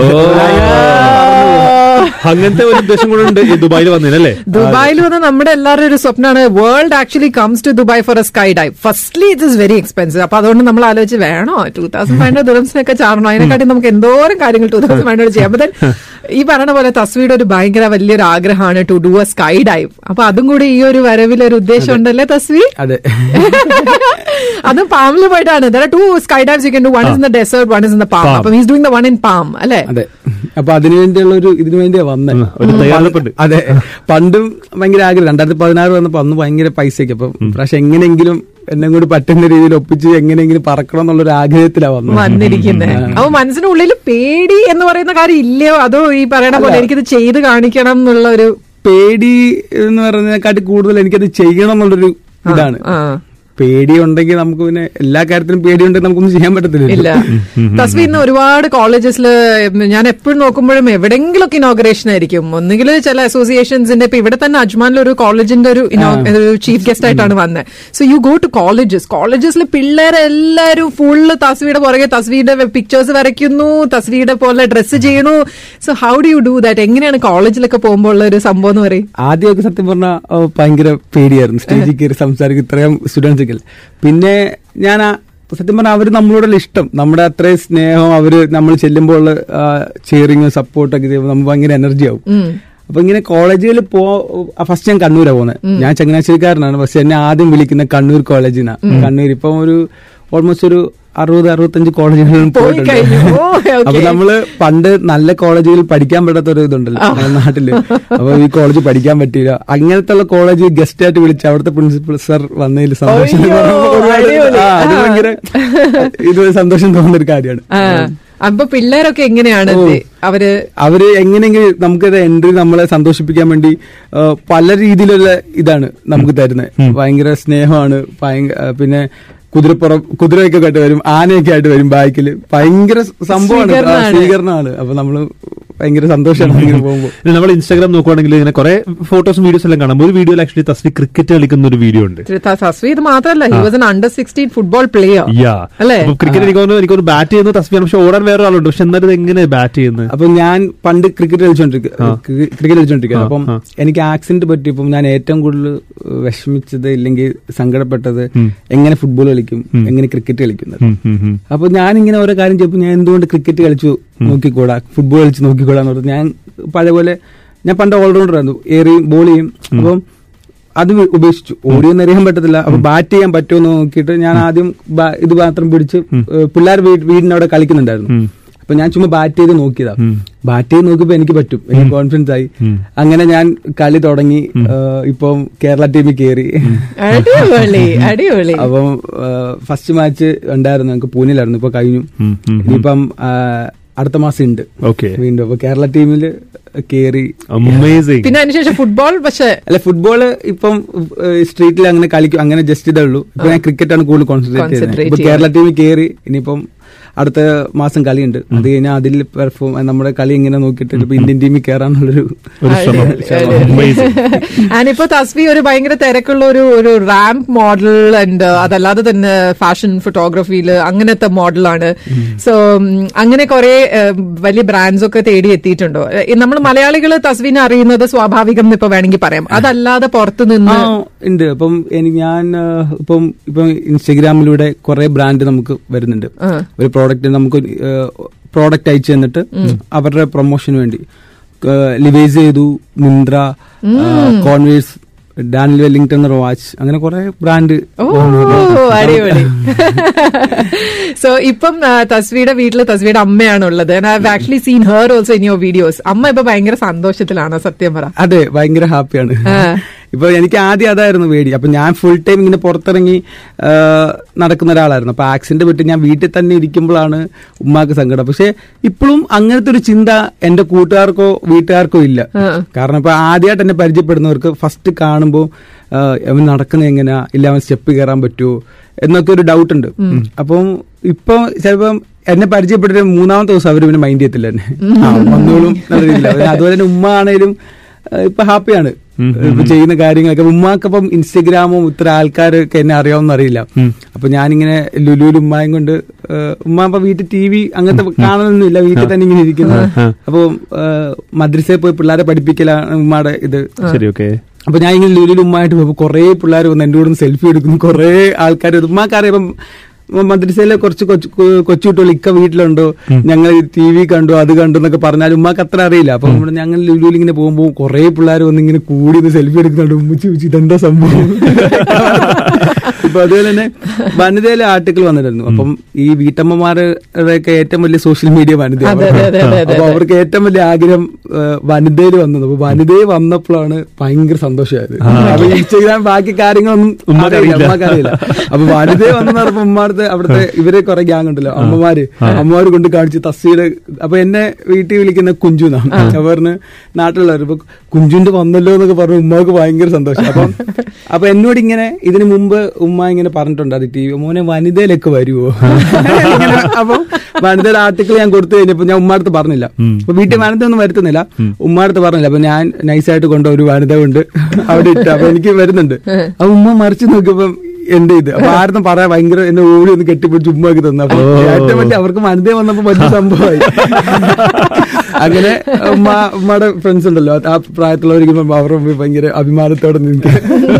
S3: അങ്ങനത്തെ ഒരു ഉദ്ദേശം കൂടെ ഉണ്ട് ഈ ദുബായിൽ വന്നതിനല്ലേ
S2: ദുബായിൽ വന്ന നമ്മുടെ എല്ലാവരുടെ ഒരു സ്വപ്നമാണ് world actually comes to Dubai for a skydive firstly it is very expensive അപ്പൊ അതുകൊണ്ട് നമ്മൾ ആലോചിച്ച് വേണോ ടൂ തൗസൻഡ് ഫൈവ് ഹൺഡ്രഡ് ദുരംസിനൊക്കെ ചാടണോ അതിനെക്കാട്ടി നമുക്ക് എന്തോരം കാര്യങ്ങൾ ടൂ തൗസൻഡ് ഫൈവ് ഹൺഡ്രഡ് ചെയ്യാം അപ്പൊ then ഈ പറഞ്ഞ പോലെ തസ്വിയുടെ ഒരു ഭയങ്കര വലിയൊരു ആഗ്രഹമാണ് to do a skydive അപ്പൊ അതും കൂടി ഈ ഒരു വരവിൽ ഒരു ഉദ്ദേശം ഉണ്ടല്ലേ തസ്വി
S4: അതെ
S2: അതും പാമിൽ പോയിട്ടാണ് to skydives you can do one is in the desert one is in the palm അപ്പൊ he's doing the one in palm അല്ലേ
S4: അതെ അപ്പൊ അതിനു വേണ്ടിയുള്ള ഒരു ഇതിനു വേണ്ടിയാ വന്നേ
S3: ഉം, ഒരു തയ്യാറെടുപ്പുണ്ട്.
S4: അതെ പണ്ടും ഭയങ്കര ആഗ്രഹം രണ്ടായിരത്തി പതിനാറ് വന്നപ്പോ അന്ന് ഭയങ്കര പൈസയൊക്കെ അപ്പൊ പക്ഷെ എങ്ങനെയെങ്കിലും എന്നെ കൂടി പറ്റുന്ന രീതിയിൽ ഒപ്പിച്ച് എങ്ങനെയെങ്കിലും പറക്കണം എന്നുള്ളൊരു ആഗ്രഹത്തിലാ വന്നത്
S2: വന്നിരിക്കുന്നത് അപ്പൊ മനസ്സിനുള്ളിൽ പേടി എന്ന് പറയുന്ന കാര്യം ഇല്ലയോ അതോ ഈ പറയണ പോലെ എനിക്കിത് ചെയ്ത് കാണിക്കണം എന്നുള്ള ഒരു
S4: പേടി എന്ന് പറയുന്നതിനെക്കാട്ടി കൂടുതൽ എനിക്കത് ചെയ്യണം എന്നുള്ളൊരു ഇതാണ്
S2: ആ.
S4: പേടി ഉണ്ടെങ്കിൽ നമുക്ക് പിന്നെ എല്ലാ കാര്യത്തിലും പേടി ഉണ്ടെങ്കിൽ നമുക്കൊന്നും ചെയ്യാൻ
S2: ഇല്ല
S4: പറ്റത്തില്ല
S2: തസ്വി ഇന്ന് ഒരുപാട് കോളേജസിൽ ഞാൻ എപ്പോഴും നോക്കുമ്പോഴും എവിടെങ്കിലൊക്കെ ഇനോഗ്രേഷൻ ആയിരിക്കും ഒന്നുകിൽ ചില അസോസിയേഷൻസിന്റെ ഇപ്പൊ ഇവിടെ തന്നെ അജ്മാനിൽ ഒരു കോളേജിന്റെ ഒരു ചീഫ് ഗസ്റ്റ് ആയിട്ടാണ് വന്നത് so you go to colleges കോളേജസിൽ പിള്ളേരെല്ലാരും ഫുള്ള് തസ്വിയുടെ പുറകെ തസ്വിയുടെ പിക്ചേഴ്സ് വരയ്ക്കുന്നു തസ്വിയുടെ പോലെ ഡ്രസ്സ് ചെയ്യണു so how do you do that എങ്ങനെയാണ് കോളേജിലൊക്കെ പോകുമ്പോൾ ഉള്ള ഒരു സംഭവം എന്ന് പറയും
S4: ആദ്യമൊക്കെ സത്യം പറഞ്ഞാൽ ഭയങ്കര പേടിയായിരുന്നു സ്റ്റേജിൽ കയറി സംസാരിക്കും ഇത്രയും സ്റ്റുഡൻസ് ഒക്കെ പിന്നെ ഞാൻ ആ- സത്യം പറഞ്ഞാൽ അവർ നമ്മളോടുള്ള ഇഷ്ടം നമ്മുടെ അത്രയും സ്നേഹം അവര് നമ്മൾ ചെല്ലുമ്പോൾ ചെയറിങ് സപ്പോർട്ടൊക്കെ ചെയ്യുമ്പോൾ നമുക്ക് ഭയങ്കര എനർജി ആവും അപ്പൊ ഇങ്ങനെ കോളേജുകളിൽ പോ ഫസ്റ്റ് ഞാൻ കണ്ണൂരാ പോകുന്നത് ഞാൻ ചങ്ങനാശ്ശേരിക്കാരനാണ് പക്ഷെ എന്നെ ആദ്യം വിളിക്കുന്ന കണ്ണൂർ കോളേജിൽ നിന്നാണ് കണ്ണൂർ ഇപ്പം ഒരു ഓൾമോസ്റ്റ് ഒരു അറുപത് അറുപത്തഞ്ച് കോളേജുകളിലും
S2: പോയി
S4: പോയിട്ടുണ്ട്
S2: കഴിഞ്ഞു. ഓ, okay.
S4: അപ്പൊ നമ്മള് പണ്ട് നല്ല കോളേജുകളിൽ പഠിക്കാൻ പറ്റാത്ത ഒരു ഇതുണ്ടല്ലോ നമ്മുടെ നാട്ടില് അപ്പൊ ഈ കോളേജ് പഠിക്കാൻ പറ്റിയില്ല അങ്ങനത്തെ ഉള്ള കോളേജ് ഗസ്റ്റ് ആയിട്ട് വിളിച്ച് അവിടുത്തെ പ്രിൻസിപ്പൽ സർ വന്നതിൽ സന്തോഷം
S2: അയ്യോ,
S4: ഒരുപാട്
S2: അടിപൊളി.
S4: ആ, അത്
S2: ആ.
S4: ഭയങ്കര ഇത് സംതോഷം തോന്നുന്ന ഒരു കാര്യമാണ്
S2: ആ. അപ്പൊ പിള്ളേരൊക്കെ എങ്ങനെയാണ്
S4: ഓ.
S2: ഇത്? അവര്
S4: അവര് എങ്ങനെയെങ്കിലും നമുക്കൊരു എൻട്രി നമ്മളെ സന്തോഷിപ്പിക്കാൻ വേണ്ടി ആ, പല രീതിയിലുള്ള ഇതാണ് നമുക്ക് തരുന്നത് ഭയങ്കര സ്നേഹമാണ് ഭയങ്കര ആ, പിന്നെ കുതിരപ്പുറം കുതിരയൊക്കെ ആയിട്ട് വരും ആനയൊക്കെ ആയിട്ട് വരും ബാക്കിൽ ഭയങ്കര സംഭവമാണ് ആ,
S2: സ്വീകരണമാണ്.
S4: സ്വീകരണമാണ് അപ്പൊ നമ്മള് ഭയങ്കര സന്തോഷമാണ് ഇങ്ങനെ പോകുമ്പോൾ
S3: പിന്നെ നമ്മൾ ഇൻസ്റ്റാഗ്രാം നോക്കുവാണെങ്കിൽ ഇങ്ങനെ കുറെ ഫോട്ടോസും വീഡിയോസ് എല്ലാം കാണാം ഒരു വീഡിയോയിൽ ആക്ച്വലി തസ്വി ക്രിക്കറ്റ് കളിക്കുന്ന ഒരു വീഡിയോ ഉണ്ട്
S2: തസ്വി ഇത് മാത്രല്ല he was an under sixteen football player
S3: yeah
S2: അല്ലേ
S3: ക്രിക്കറ്റ് എനിക്ക് തോന്നുന്നു എനിക്ക് ബാറ്റ് ചെയ്യുന്ന തസ്വിയാണ് പക്ഷെ ഓടാൻ വേറെ ആളുണ്ട് പക്ഷെ എന്നാലും ഇത് എങ്ങനെ ബാറ്റ് ചെയ്യുന്നത്
S4: അപ്പൊ ഞാൻ പണ്ട് ക്രിക്കറ്റ് കളിച്ചോണ്ടിരിക്കുക ക്രിക്കറ്റ് കളിച്ചോണ്ടിരിക്കുക അപ്പം എനിക്ക് ആക്സിഡന്റ് പറ്റിയപ്പം ഞാൻ ഏറ്റവും കൂടുതൽ വിഷമിച്ചത് ഇല്ലെങ്കിൽ സങ്കടപ്പെട്ടത് എങ്ങനെ ഫുട്ബോൾ കളിക്കും എങ്ങനെ ക്രിക്കറ്റ് കളിക്കുന്നത്
S3: ഉം, ഉം, ഉം.
S4: അപ്പൊ ഞാൻ ഇങ്ങനെ ഓരോ കാര്യം ചെയ്തപ്പോൾ ഞാൻ എന്തുകൊണ്ട് ക്രിക്കറ്റ് കളിച്ചു നോക്കിക്കൂടാ ഫുട്ബോൾ കളിച്ച് നോക്കിക്കൂടാന്ന് പറഞ്ഞു ഞാൻ പഴയ പോലെ ഞാൻ പണ്ട് ഓൾറൗണ്ടർ ആയിരുന്നു ഏറിയും ബോൾ ചെയ്യും അപ്പം അത് വി- ഉപേക്ഷിച്ചു ഓടിയൊന്നും അറിയാൻ പറ്റത്തില്ല അപ്പൊ ബാറ്റ് ചെയ്യാൻ പറ്റുമോ എന്ന് നോക്കിയിട്ട് ഞാൻ ആദ്യം ബാ- ഇത് മാത്രം പിടിച്ച് പിള്ളേർ വീടിന്റെ അവിടെ കളിക്കുന്നുണ്ടായിരുന്നു അപ്പൊ ഞാൻ ചുമ്മാ ബാറ്റ് ചെയ്ത് നോക്കിയതാ ബാറ്റ് ചെയ്ത് നോക്കിയപ്പോ എനിക്ക് പറ്റും എനിക്ക് കോൺഫിഡൻസ് ആയി അങ്ങനെ ഞാൻ കളി തുടങ്ങി ഏഹ് ഇപ്പം കേരള ടീമിൽ കയറി
S2: അടിപൊളി അടിപൊളി
S4: അപ്പം ഫസ്റ്റ് മാച്ച് ഉണ്ടായിരുന്നു ഞങ്ങൾക്ക് പൂനെയിലായിരുന്നു ഇപ്പൊ കഴിഞ്ഞു
S3: ഉം, ഉം,
S4: ഇനിയിപ്പം ആ, അടുത്ത മാസം ഉണ്ട്
S3: ഓക്കെ
S4: വീണ്ടും അപ്പൊ കേരള ടീമിൽ കയറി
S3: അമേസിംഗ്
S2: പിന്നെ അതിനുശേഷം ഫുട്ബോൾ പക്ഷെ
S4: അല്ല ഫുട്ബോള് ഇപ്പം സ്ട്രീറ്റിൽ അങ്ങനെ കളിക്കും അങ്ങനെ ജസ്റ്റ് ഇതേ ഉള്ളൂ ഇപ്പൊ ഞാൻ ക്രിക്കറ്റ് ആണ് കൂടുതൽ കോൺസെൻട്രേറ്റ് ചെയ്യുന്നത്
S2: Concentrate
S4: ഇപ്പൊ കേരള ടീമിൽ കയറി ഇനിയിപ്പം അടുത്ത മാസം കളിയുണ്ട് അത് കഴിഞ്ഞാൽ അതിൽ പെർഫോം നമ്മുടെ കളി ഇങ്ങനെ നോക്കിയിട്ട് ഇപ്പൊ ഇന്ത്യൻ ടീമിൽ കയറാനുള്ളൊരു
S3: ഒരു ശ്രമം Amazing.
S2: ആൻഡ് ഇപ്പൊ തസ്വി ഒരു ഭയങ്കര തിരക്കുള്ള ഒരു ഒരു റാമ്പ് മോഡൽ ആൻഡ് അതല്ലാതെ തന്നെ ഫാഷൻ ഫോട്ടോഗ്രാഫിയിൽ അങ്ങനത്തെ മോഡലാണ് സോ അങ്ങനെ കുറെ വലിയ ബ്രാൻഡ്സ് ഒക്കെ തേടി എത്തിയിട്ടുണ്ടോ നമ്മൾ മലയാളികൾ തസ്വിനെ അറിയുന്നത് സ്വാഭാവികം എന്ന് ഇപ്പൊ വേണമെങ്കിൽ പറയാം അതല്ലാതെ പുറത്തു
S4: ആ
S2: നിന്ന്
S4: ഉണ്ട് അപ്പം എനിക്ക് ഞാൻ ആ, ഇപ്പം ഇപ്പം ഇൻസ്റ്റഗ്രാമിലൂടെ കുറെ ബ്രാൻഡ് നമുക്ക് വരുന്നുണ്ട്
S2: ആ.
S4: ഒരു പ്രോഡക്റ്റ് നമുക്ക് പ്രോഡക്റ്റ് അയച്ചു തന്നിട്ട് അവരുടെ പ്രൊമോഷന് വേണ്ടി ലിവൈസ് ചെയ്തു Myntra Converse Daniel Wellington watch അങ്ങനെ കുറെ ബ്രാൻഡ്
S2: ഓ അടിപൊളി സോ ഇപ്പം ആ, തസ്വിയുടെ വീട്ടില് തസ്വിയുടെ അമ്മയാണ് ഉള്ളത് I have actually seen her also in your videos അമ്മ ഇപ്പൊ ഭയങ്കര സന്തോഷത്തിലാണ് സത്യം പറ
S4: അതെ ഭയങ്കര ഹാപ്പിയാണ്
S2: ആ.
S4: ഇപ്പൊ എനിക്ക് ആദ്യം അതായിരുന്നു പേടി അപ്പൊ ഞാൻ ഫുൾ ടൈം ഇങ്ങനെ പുറത്തിറങ്ങി ആ, നടക്കുന്ന ഒരാളായിരുന്നു അപ്പൊ ആക്സിഡന്റ് പറ്റി ഞാൻ വീട്ടിൽ തന്നെ ഇരിക്കുമ്പോഴാണ് ഉമ്മാക്ക് സങ്കടം പക്ഷെ ഇപ്പോഴും അങ്ങനത്തെ ഒരു ചിന്ത എന്റെ കൂട്ടുകാർക്കോ വീട്ടുകാർക്കോ ഇല്ല
S2: ആ.
S4: കാരണം ഇപ്പൊ ആദ്യമായിട്ട് എന്നെ പരിചയപ്പെടുന്നവർക്ക് ഫസ്റ്റ് കാണുമ്പോൾ അവൻ നടക്കുന്നത് എങ്ങനെയാ ഇല്ല അവൻ സ്റ്റെപ്പ് കയറാൻ പറ്റുമോ എന്നൊക്കെ ഒരു ഡൗട്ട് ഉണ്ട് അപ്പം ഇപ്പൊ ചിലപ്പം എന്നെ പരിചയപ്പെട്ടിട്ട് മൂന്നാമത്തെ ദിവസം അവർ പിന്നെ മൈൻഡ് ചെയ്യത്തില്ല എന്നെ ആ, വന്നോളും എന്നുള്ള രീതിയിലാ. പിന്നെ അതുപോലെ തന്നെ ഉമ്മ ആണേലും ആ, ഇപ്പൊ ഹാപ്പിയാണ് ഇപ്പൊ ചെയ്യുന്ന കാര്യങ്ങളൊക്കെ ഉമ്മാക്കപ്പം ഇൻസ്റ്റഗ്രാമും ഇത്ര ആൾക്കാരൊക്കെ എന്നെ അറിയാവുന്ന അറിയില്ല അപ്പൊ ഞാനിങ്ങനെ ലുലുലും ഉമ്മായും കൊണ്ട് ആ, ഉമ്മ ഇപ്പൊ വീട്ടിൽ ടി വി അങ്ങനത്തെ കാണുന്നൊന്നുമില്ല വീട്ടിൽ തന്നെ ഇങ്ങനെ ഇരിക്കുന്നു അപ്പൊ മദ്രസയിൽ പോയി പിള്ളേരെ പഠിപ്പിക്കലാണ് ഉമ്മയുടെ ഇത്
S3: ശരി ഓക്കെ
S4: അപ്പൊ ഞാൻ ഇങ്ങനെ ലുലുലും ഉമ്മായിട്ട് പോയപ്പോ കുറെ പിള്ളേർ വന്ന് എന്റെ കൂടെ സെൽഫി എടുക്കുന്നു കുറെ ആൾക്കാർ ഉമ്മാക്കറിയാം ഇപ്പം മദ്രസയിലെ കുറച്ച് കൊച്ചു കൊ- കൊച്ചുകുട്ടികൾ ഇക്ക വീട്ടിലുണ്ടോ ഞങ്ങൾ ടി വി കണ്ടു അത് കണ്ടു എന്നൊക്കെ പറഞ്ഞാൽ ഉമ്മാക്ക് അത്ര അറിയില്ല അപ്പൊ നമ്മുടെ ഞങ്ങൾ ലുലുവിൽ ഇങ്ങനെ പോകുമ്പോൾ കുറെ പിള്ളേർ വന്ന് ഇങ്ങനെ കൂടി സെൽഫി എടുക്കുന്നുണ്ട് ഉമ്മച്ചി ഉമ്മച്ചി ഇതെന്താ സംഭവം ഇപ്പൊ അതുപോലെ തന്നെ വനിതയിലെ ആർട്ടിക്കിൾ വന്നിരുന്നു അപ്പം ഈ വീട്ടമ്മമാരുടെ ഒക്കെ ഏറ്റവും വലിയ സോഷ്യൽ മീഡിയ വനിതയാണ്
S2: അതെ, അതെ, അതെ, അതെ,
S4: അപ്പൊ അവർക്ക് ഏറ്റവും വലിയ ആഗ്രഹം വനിതയിൽ വന്നത് അപ്പൊ വനിതയിൽ വന്നപ്പോഴാണ് ഭയങ്കര സന്തോഷമായത് അപ്പൊ ഇൻസ്റ്റഗ്രാം ബാക്കി കാര്യങ്ങളൊന്നും
S3: ഉമ്മാക്ക്
S4: അറിയില്ല,
S3: അറിയില്ല.
S4: ഉമ്മാക്ക് അറിയില്ല അപ്പൊ വനിതയിൽ വന്നെന്ന് പറഞ്ഞപ്പോ ഉമ്മാടത്ത് അവിടുത്തെ ഇവരെ കുറെ ഗ്യാങ് ഉണ്ടല്ലോ അമ്മമാര് അമ്മമാര് കൊണ്ട് കാണിച്ച് തസ്സിയുടെ അപ്പൊ എന്നെ വീട്ടിൽ വിളിക്കുന്ന കുഞ്ചുനാ അപ്പൊ പറഞ്ഞ് നാട്ടിലുള്ളവർ ഇപ്പൊ കുഞ്ചുന്റെ വന്നല്ലോ എന്നൊക്കെ പറഞ്ഞു ഉമ്മാക്ക് ഭയങ്കര സന്തോഷം അപ്പം അപ്പൊ എന്നോട് ഇങ്ങനെ ഇതിനു മുമ്പ് ഉമ്മ ഇങ്ങനെ പറഞ്ഞിട്ടുണ്ട് അത് ടി വി മോനെ വനിതയിലൊക്കെ വരുവോ ഇങ്ങനെ അപ്പം വനിതയുടെ ആർട്ടിക്കിൾ ഞാൻ കൊടുത്തു കഴിഞ്ഞപ്പോ ഞാൻ ഉമ്മാടുത്ത് പറഞ്ഞില്ല അപ്പൊ വീട്ടിൽ വനിത ഒന്നും വരുത്തുന്നില്ല ഉമ്മാടുത്ത് പറഞ്ഞില്ല അപ്പൊ ഞാൻ നൈസായിട്ട് കൊണ്ട് ഒരു വനിത ഉണ്ട് അവിടെ ഇട്ട് അപ്പൊ എനിക്ക് വരുന്നുണ്ട് അപ്പൊ ഉമ്മ മറിച്ച് നോക്കിയപ്പം എന്റെ ഇത് അപ്പൊ ആരും പറയാൻ ഭയങ്കര എന്നെ ഓടി ഒന്ന് കെട്ടിപ്പിടിച്ച് ഉമ്മക്ക് തന്നു അപ്പൊ ഏറ്റവും വലിയ അവർക്ക് വനിത വന്നപ്പോ വലിയ സംഭവമായി അങ്ങനെ ഉമ്മ ഉമ്മയുടെ ഫ്രണ്ട്സ് ഉണ്ടല്ലോ ആ പ്രായത്തിലുള്ളവരിക്കുമ്പോ അവരുടെ മുമ്പിൽ ഭയങ്കര അഭിമാനത്തോടെ നിൽക്കുക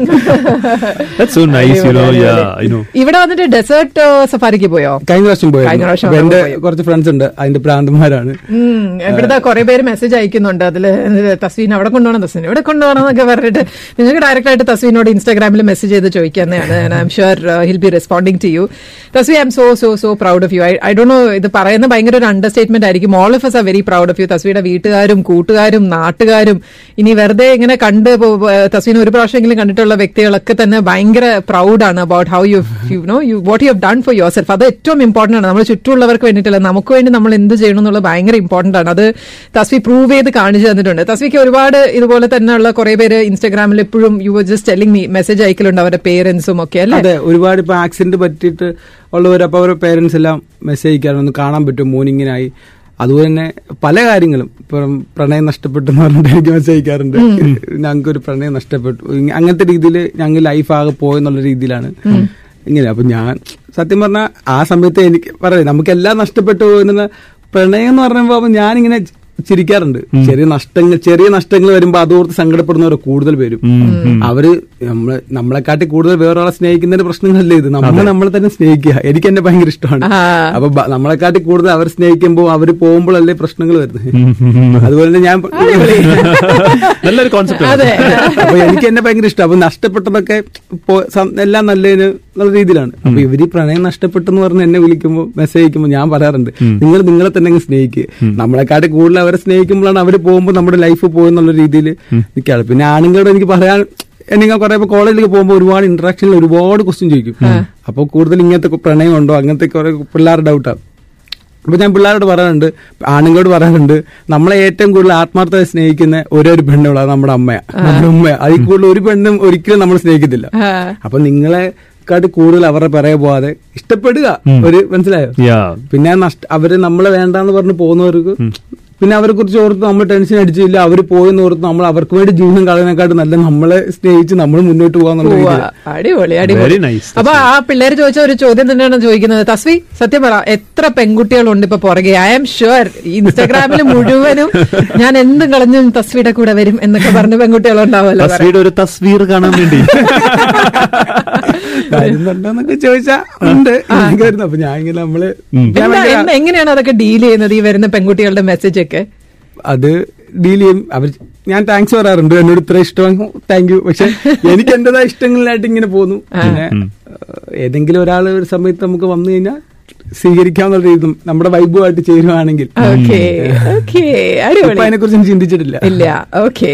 S3: That's so nice, you know. Yeah, I know.
S2: ഇവിടെ വന്നിട്ട് ഡെസേർട്ട് സഫാരിക്ക് പോയോ
S4: കഴിഞ്ഞ വർഷം പോയത്
S2: കഴിഞ്ഞ പ്രാവശ്യം
S4: അപ്പൊ എന്റെ
S2: പോയി.
S4: കുറച്ച് ഫ്രണ്ട്സ് ഉണ്ട് അതിന്റെ പ്രാന്തന്മാരാണ്
S2: ഉം, ഇവിടുത്തെ കുറെ പേര് മെസ്സേജ് അയക്കുന്നുണ്ട് അതില് തസ്വീൻ അവിടെ കൊണ്ടുപോകണം തസ്വീൻ ഇവിടെ കൊണ്ടുപോകണം എന്നൊക്കെ പറഞ്ഞിട്ട് നിങ്ങൾക്ക് ഡയറക്റ്റ് ആയിട്ട് തസ്വീനോട് ഇൻസ്റ്റാഗ്രാമിൽ മെസ്സേജ് ചെയ്ത് ചോദിക്കുന്നതാണ് I'm sure he'll be responding to you Tasvi I'm so so so proud of you I I ഡോ നോ ഇത് പറയുന്ന ഭയങ്കര ഒരു അണ്ടർസ്റ്റേറ്റ്മെന്റ് ആയിരിക്കും all of us are very proud of you തസ്വിയുടെ വീട്ടുകാരും കൂട്ടുകാരും നാട്ടുകാരും ഇനി വെറുതെ ഇങ്ങനെ കണ്ട് തസ്വീനെ ഒരു പ്രാവശ്യമെങ്കിലും കണ്ടിട്ടുള്ള വ്യക്തികളൊക്കെ തന്നെ ഭയങ്കര പ്രൗഡാണ് about how you you know you what you have done for yourself അത് ഏറ്റവും ഇമ്പോർട്ടന്റ് ആണ് നമ്മൾ ചുറ്റുമുള്ളവർക്ക് വേണ്ടിയിട്ടല്ല നമുക്ക് വേണ്ടി നമ്മൾ എന്ത് ചെയ്യണം എന്നുള്ളത് ഭയങ്കര ഇമ്പോർട്ടന്റ് ആണ് അത് തസ്വി പ്രൂവ് ചെയ്ത് കാണിച്ചു തന്നിട്ടുണ്ട് തസ്വിക്ക് ഒരുപാട് ഇതുപോലെ തന്നെയുള്ള കുറെ പേര് ഇൻസ്റ്റാഗ്രാമിൽ എപ്പോഴും you just telling me message അയക്കലുണ്ട് അവരുടെ പേരൻസും ഒക്കെ അല്ലേ
S4: അതെ ഒരുപാട് ഇപ്പൊ ആക്സിഡന്റ് പറ്റിയിട്ട് ഉള്ളവർ അപ്പൊ അവരുടെ പേരൻസ് എല്ലാം മെസ്സേജ് അയക്കാറ് ഒന്ന് കാണാൻ പറ്റും മോർണിങ്ങിനായി അതുപോലെ തന്നെ പല കാര്യങ്ങളും ഇപ്പം പ്രണയം നഷ്ടപ്പെട്ടു എന്ന് പറഞ്ഞിട്ട് എനിക്ക് മെസ്സേജ് അയക്കാറുണ്ട് ഞങ്ങൾക്ക് ഒരു പ്രണയം നഷ്ടപ്പെട്ടു ഇങ്ങ- അങ്ങനത്തെ രീതിയിൽ ഞങ്ങൾ ലൈഫ് ആകെ പോയെന്നുള്ള രീതിയിലാണ് ഇങ്ങനെ അപ്പൊ ഞാൻ സത്യം പറഞ്ഞാൽ ആ സമയത്ത് എനിക്ക് പറയാം നമുക്ക് എല്ലാം നഷ്ടപ്പെട്ടു എന്നുള്ള പ്രണയം എന്ന് പറയുമ്പോൾ ഞാനിങ്ങനെ ചിരിക്കാറുണ്ട് ചെറിയ നഷ്ടങ്ങൾ ചെറിയ നഷ്ടങ്ങൾ വരുമ്പോൾ അതോർത്ത് സങ്കടപ്പെടുന്നവർ കൂടുതൽ പേരും അവര് നമ്മള് നമ്മളെക്കാട്ടി കൂടുതൽ വേറൊരാളെ സ്നേഹിക്കുന്നതിന്റെ പ്രശ്നങ്ങളല്ലേ ഇത് നമ്മൾ നമ്മളെ തന്നെ സ്നേഹിക്കുക എനിക്ക് എന്നെ ഭയങ്കര ഇഷ്ടമാണ്
S2: ആ.
S4: അപ്പൊ ബ- നമ്മളെക്കാട്ടി കൂടുതൽ അവർ സ്നേഹിക്കുമ്പോൾ അവര് പോകുമ്പോഴല്ലേ പ്രശ്നങ്ങൾ വരുന്നത് അതുപോലെ തന്നെ ഞാൻ
S3: നല്ലൊരു കോൺസെപ്റ്റ്
S2: അതെ
S4: അപ്പൊ എനിക്ക് എന്നെ ഭയങ്കര ഇഷ്ടം അപ്പൊ നഷ്ടപ്പെട്ടതൊക്കെ പോ- സം- എല്ലാം നല്ലതിന് എന്നുള്ള രീതിയിലാണ് അപ്പൊ ഇവര് ഈ പ്രണയം നഷ്ടപ്പെട്ടെന്ന് പറഞ്ഞ് എന്നെ വിളിക്കുമ്പോൾ മെസ്സേജ് അയക്കുമ്പോൾ ഞാൻ പറയാറുണ്ട് നിങ്ങൾ നിങ്ങളെ തന്നെ അങ്ങ് സ്നേഹിക്കുക നമ്മളെക്കാട്ടി കൂടുതൽ അവരെ സ്നേഹിക്കുമ്പോഴാണ് അവര് പോകുമ്പോൾ നമ്മുടെ ലൈഫ് പോകുന്നുള്ള രീതിയിൽ നിൽക്കാറ് പിന്നെ ആണുങ്ങളോട് എനിക്ക് പറയാൻ എനിക്ക് കുറെ ഇപ്പൊ കോളേജിലേക്ക് പോകുമ്പോൾ ഒരുപാട് ഇന്ററാക്ഷനിൽ ഒരുപാട് ക്വസ്റ്റ്യൻ ചോദിക്കും അപ്പോൾ കൂടുതൽ ഇങ്ങനത്തെ പ്രണയം ഉണ്ടോ അങ്ങനത്തെ കുറെ പിള്ളേരുടെ ഡൗട്ടാണ് അപ്പൊ ഞാൻ പിള്ളേരോട് പറയാറുണ്ട് ആണുങ്ങളോട് പറയാറുണ്ട് നമ്മളെ ഏറ്റവും കൂടുതൽ ആത്മാർത്ഥത സ്നേഹിക്കുന്ന ഒരേ ഒരു പെണ്ണുള്ള നമ്മുടെ അമ്മയാ നമ്മുടെ ഉമ്മയാ അതിൽ കൂടുതൽ ഒരു പെണ്ണും ഒരിക്കലും നമ്മൾ സ്നേഹിക്കത്തില്ല
S2: ആ.
S4: അപ്പൊ നിങ്ങളെ കാട്ടി കൂടുതൽ അവരുടെ പിറകെ പോവാതെ ഇഷ്ടപ്പെടുക ഒരു മനസ്സിലായോ
S3: യാ
S4: പിന്നെ നഷ്ട അവര് നമ്മളെ വേണ്ടാന്ന് പറഞ്ഞ് പോകുന്നവർക്ക് പിന്നെ അവരെ കുറിച്ച് ഓർത്ത് നമ്മൾ ടെൻഷൻ അടിച്ചില്ല അവർ പോയെന്ന് ഓർത്ത് നമ്മൾ അവർക്ക് വേണ്ടി ജീവിതം കളയുന്നതിനെക്കാട്ടും നല്ല നമ്മളെ സ്നേഹിച്ച് നമ്മൾ മുന്നോട്ട് പോകാന്നുള്ള
S2: ഉവ്വ.
S4: രീതിയിൽ
S2: അടിപൊളി
S3: Very
S2: അടിപൊളി
S3: nice,
S2: അപ്പൊ ആ പിള്ളേര് ചോദിച്ച ഒരു ചോദ്യം തന്നെയാണ് ചോദിക്കുന്നത് തസ്വി സത്യം പറ എത്ര പെൺകുട്ടികളുണ്ട് ഇപ്പൊ പുറകെ ഐ ആം ഷുവർ ഇൻസ്റ്റാഗ്രാമിൽ മുഴുവനും ഞാൻ എന്തും കളഞ്ഞും തസ്വിയുടെ കൂടെ വരും എന്നൊക്കെ പറഞ്ഞ പെൺകുട്ടികളുണ്ടാവുമല്ലോ കുറെ.
S3: തസ്വീയുടെ ഒരു തസ്വീർ കാണാൻ വേണ്ടി
S4: വരുന്നുണ്ടോന്നൊക്കെ ചോദിച്ചാ ഉണ്ട് എനിക്ക് വരുന്നു അപ്പൊ ഞാൻ ഇങ്ങനെ നമ്മള്
S3: ഉം.
S4: ഞാൻ
S2: എന്താ-
S4: ഭയങ്കര-
S2: എന്താ- എങ്ങനെയാണ് അതൊക്കെ ഡീൽ ചെയ്യുന്നത് ഈ വരുന്ന പെൺകുട്ടികളുടെ മെസ്സേജ് ഒക്കെ
S4: അത് ഡീൽ ചെയ്യും അവർ ഞാൻ താങ്ക്സ് പറയാറുണ്ട് എന്നോട് ഇത്ര ഇഷ്ടമാണ് താങ്ക് യു പക്ഷെ എനിക്ക് എന്റേതായ ഇഷ്ടങ്ങളിലായിട്ട് ഇങ്ങനെ പോന്നു പിന്നെ ഏഹ്, ഏതെങ്കിലും ഒരാൾ ഒരു സമയത്ത് നമുക്ക് വന്നു കഴിഞ്ഞാൽ സ്വീകരിക്കാന്നുള്ള രീതിയും നമ്മുടെ വൈബുമായിട്ട് ചേരുവാണെങ്കിൽ
S2: ഓക്കെ ഓക്കെ അടിപൊളി
S4: അതിനെ കുറിച്ച് ചിന്തിച്ചിട്ടില്ല
S2: ഇല്ല ഓക്കെ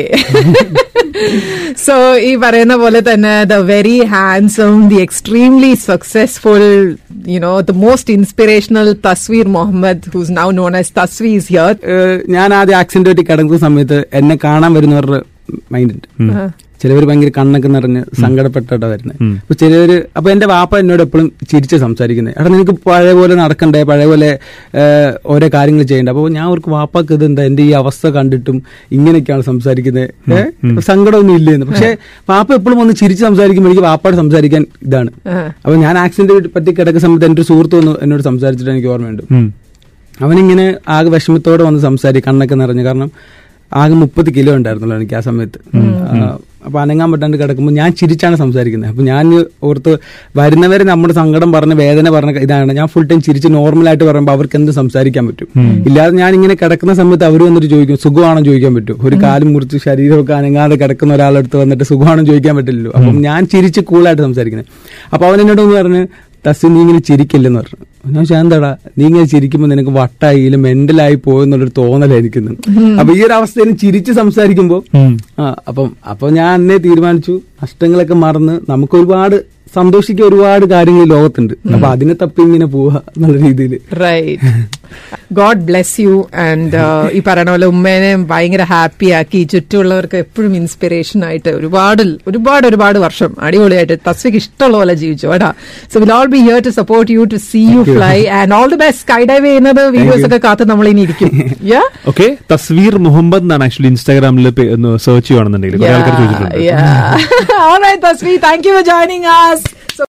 S2: സോ ഈ പറയുന്ന പോലെ തന്നെ the very handsome the extremely successful you know the most inspirational Tasveer Muhammad who's now known as Tasvi is here
S4: ഏഹ്, ഞാൻ ആദ്യം ആക്സിഡന്റ് പറ്റി കിടക്കുന്ന സമയത്ത് എന്നെ കാണാൻ വരുന്നവരുടെ മൈൻഡ് ഉണ്ട് ചിലവർ ഭയങ്കര കണ്ണൊക്കെ നിറഞ്ഞ് സങ്കടപ്പെട്ടിട്ടാ വരുന്നത് അപ്പൊ ചിലവര് അപ്പൊ എന്റെ വാപ്പ എന്നോട് എപ്പോഴും ചിരിച്ച് സംസാരിക്കുന്നത് എടാ നിനക്ക് പഴയ പോലെ നടക്കണ്ടേ പഴയ പോലെ ഏഹ്, ഓരോ കാര്യങ്ങൾ ചെയ്യണ്ടേ അപ്പൊ ഞാൻ അവർക്ക് വാപ്പാക്ക് ഇത് എന്താ എന്റെ ഈ അവസ്ഥ കണ്ടിട്ടും ഇങ്ങനെയൊക്കെയാണ് സംസാരിക്കുന്നത് ഏഹ്, സങ്കടമൊന്നും ഇല്ലേന്ന് പക്ഷെ വാപ്പ എപ്പോഴും ഒന്ന് ചിരിച്ച് സംസാരിക്കുമ്പോൾ എനിക്ക് വാപ്പാട് സംസാരിക്കാൻ ഇതാണ് അപ്പൊ ഞാൻ ആക്സിഡന്റ് പറ്റി കിടക്കുന്ന സമയത്ത് എന്റെ ഒരു സുഹൃത്ത് വന്ന് എന്നോട് സംസാരിച്ചിട്ട് എനിക്ക് ഓർമ്മയുണ്ട്
S3: ഉം.
S4: അവനിങ്ങനെ ആകെ വിഷമത്തോടെ വന്ന് സംസാരിക്കും കണ്ണൊക്കെ നിറഞ്ഞു കാരണം ആകെ മുപ്പത് കിലോ ഉണ്ടായിരുന്നല്ലോ എനിക്ക് ആ സമയത്ത് ആ, അപ്പൊ അനങ്ങാൻ പറ്റാണ്ട് കിടക്കുമ്പോൾ ഞാൻ ചിരിച്ചാണ് സംസാരിക്കുന്നത് അപ്പൊ ഞാൻ ഓർത്ത് വരുന്നവരെ നമ്മുടെ സങ്കടം പറഞ്ഞ വേദന പറഞ്ഞ ഇതാണ് ഞാൻ ഫുൾ ടൈം ചിരിച്ച് നോർമലായിട്ട് പറയുമ്പോൾ അവർക്ക് എന്ത് സംസാരിക്കാൻ പറ്റും ഇല്ലാതെ ഞാൻ ഇങ്ങനെ കിടക്കുന്ന സമയത്ത് അവർ വന്നിട്ട് ചോദിക്കും സുഖമാണോ ചോദിക്കാൻ പറ്റും ഒരു കാലും മുറിച്ച് ശരീരമൊക്കെ അനങ്ങാതെ കിടക്കുന്ന ഒരാളെടുത്ത് വന്നിട്ട് സുഖമാണോ ചോദിക്കാൻ പറ്റില്ലല്ലോ അപ്പം ഞാൻ ചിരിച്ച് കൂളായിട്ട് സംസാരിക്കുന്നത് അപ്പൊ അവൻ എന്നോട് ഒന്ന് പറഞ്ഞ് തസ്സി നീ ഇങ്ങനെ ചിരിക്കില്ലെന്ന് പറഞ്ഞു ഞാൻ ചോദിച്ചു, എന്താടാ നീ ഇങ്ങനെ ചിരിക്കുമ്പോൾ നിനക്ക് വട്ടായി ഇല്ല മെന്റലായി പോയെന്നുള്ളൊരു തോന്നലായിരിക്കുന്നു അപ്പൊ ഈ ഒരു അവസ്ഥയിൽ ചിരിച്ച് സംസാരിക്കുമ്പോൾ ആ അപ്പം അപ്പൊ ഞാൻ അന്നേ തീരുമാനിച്ചു നഷ്ടങ്ങളൊക്കെ മറന്ന് നമുക്ക് ഒരുപാട് സന്തോഷിക്കാൻ ഒരുപാട് കാര്യങ്ങൾ ഈ ലോകത്തുണ്ട് അപ്പൊ അതിനെ തപ്പി ഇങ്ങനെ പോവുക എന്നുള്ള രീതിയിൽ
S2: right God bless you and ഈ പറയുന്ന പോലെ ഉമ്മേനെ ഭയങ്കര ഹാപ്പി ആക്കി ചുറ്റുമുള്ളവർക്ക് എപ്പോഴും ഇൻസ്പിറേഷൻ ആയിട്ട് ഒരുപാട് ഒരുപാട് ഒരുപാട് വർഷം അടിപൊളിയായിട്ട് തസ്വിക്ക് ഇഷ്ടമുള്ള പോലെ ജീവിച്ചു കേട്ടാ so will all be here to support you to see you fly and all the best skydive ചെയ്യുന്നത് വീഡിയോസ് ഒക്കെ കാത്ത് നമ്മൾ ഇനി ഇരിക്കും Yeah?
S3: ഓക്കെ തസ്വീർ മുഹമ്മദ് എന്നാണ് ആക്ച്വലി ഇൻസ്റ്റാഗ്രാമിൽ സെർച്ച് ചെയ്യുകയാണെന്നുണ്ടെങ്കിൽ കുറെ ആൾക്കാർ ചോദിച്ചിട്ടുണ്ട്
S2: Yeah, yeah. All right, Tasvi, thank you for joining us. So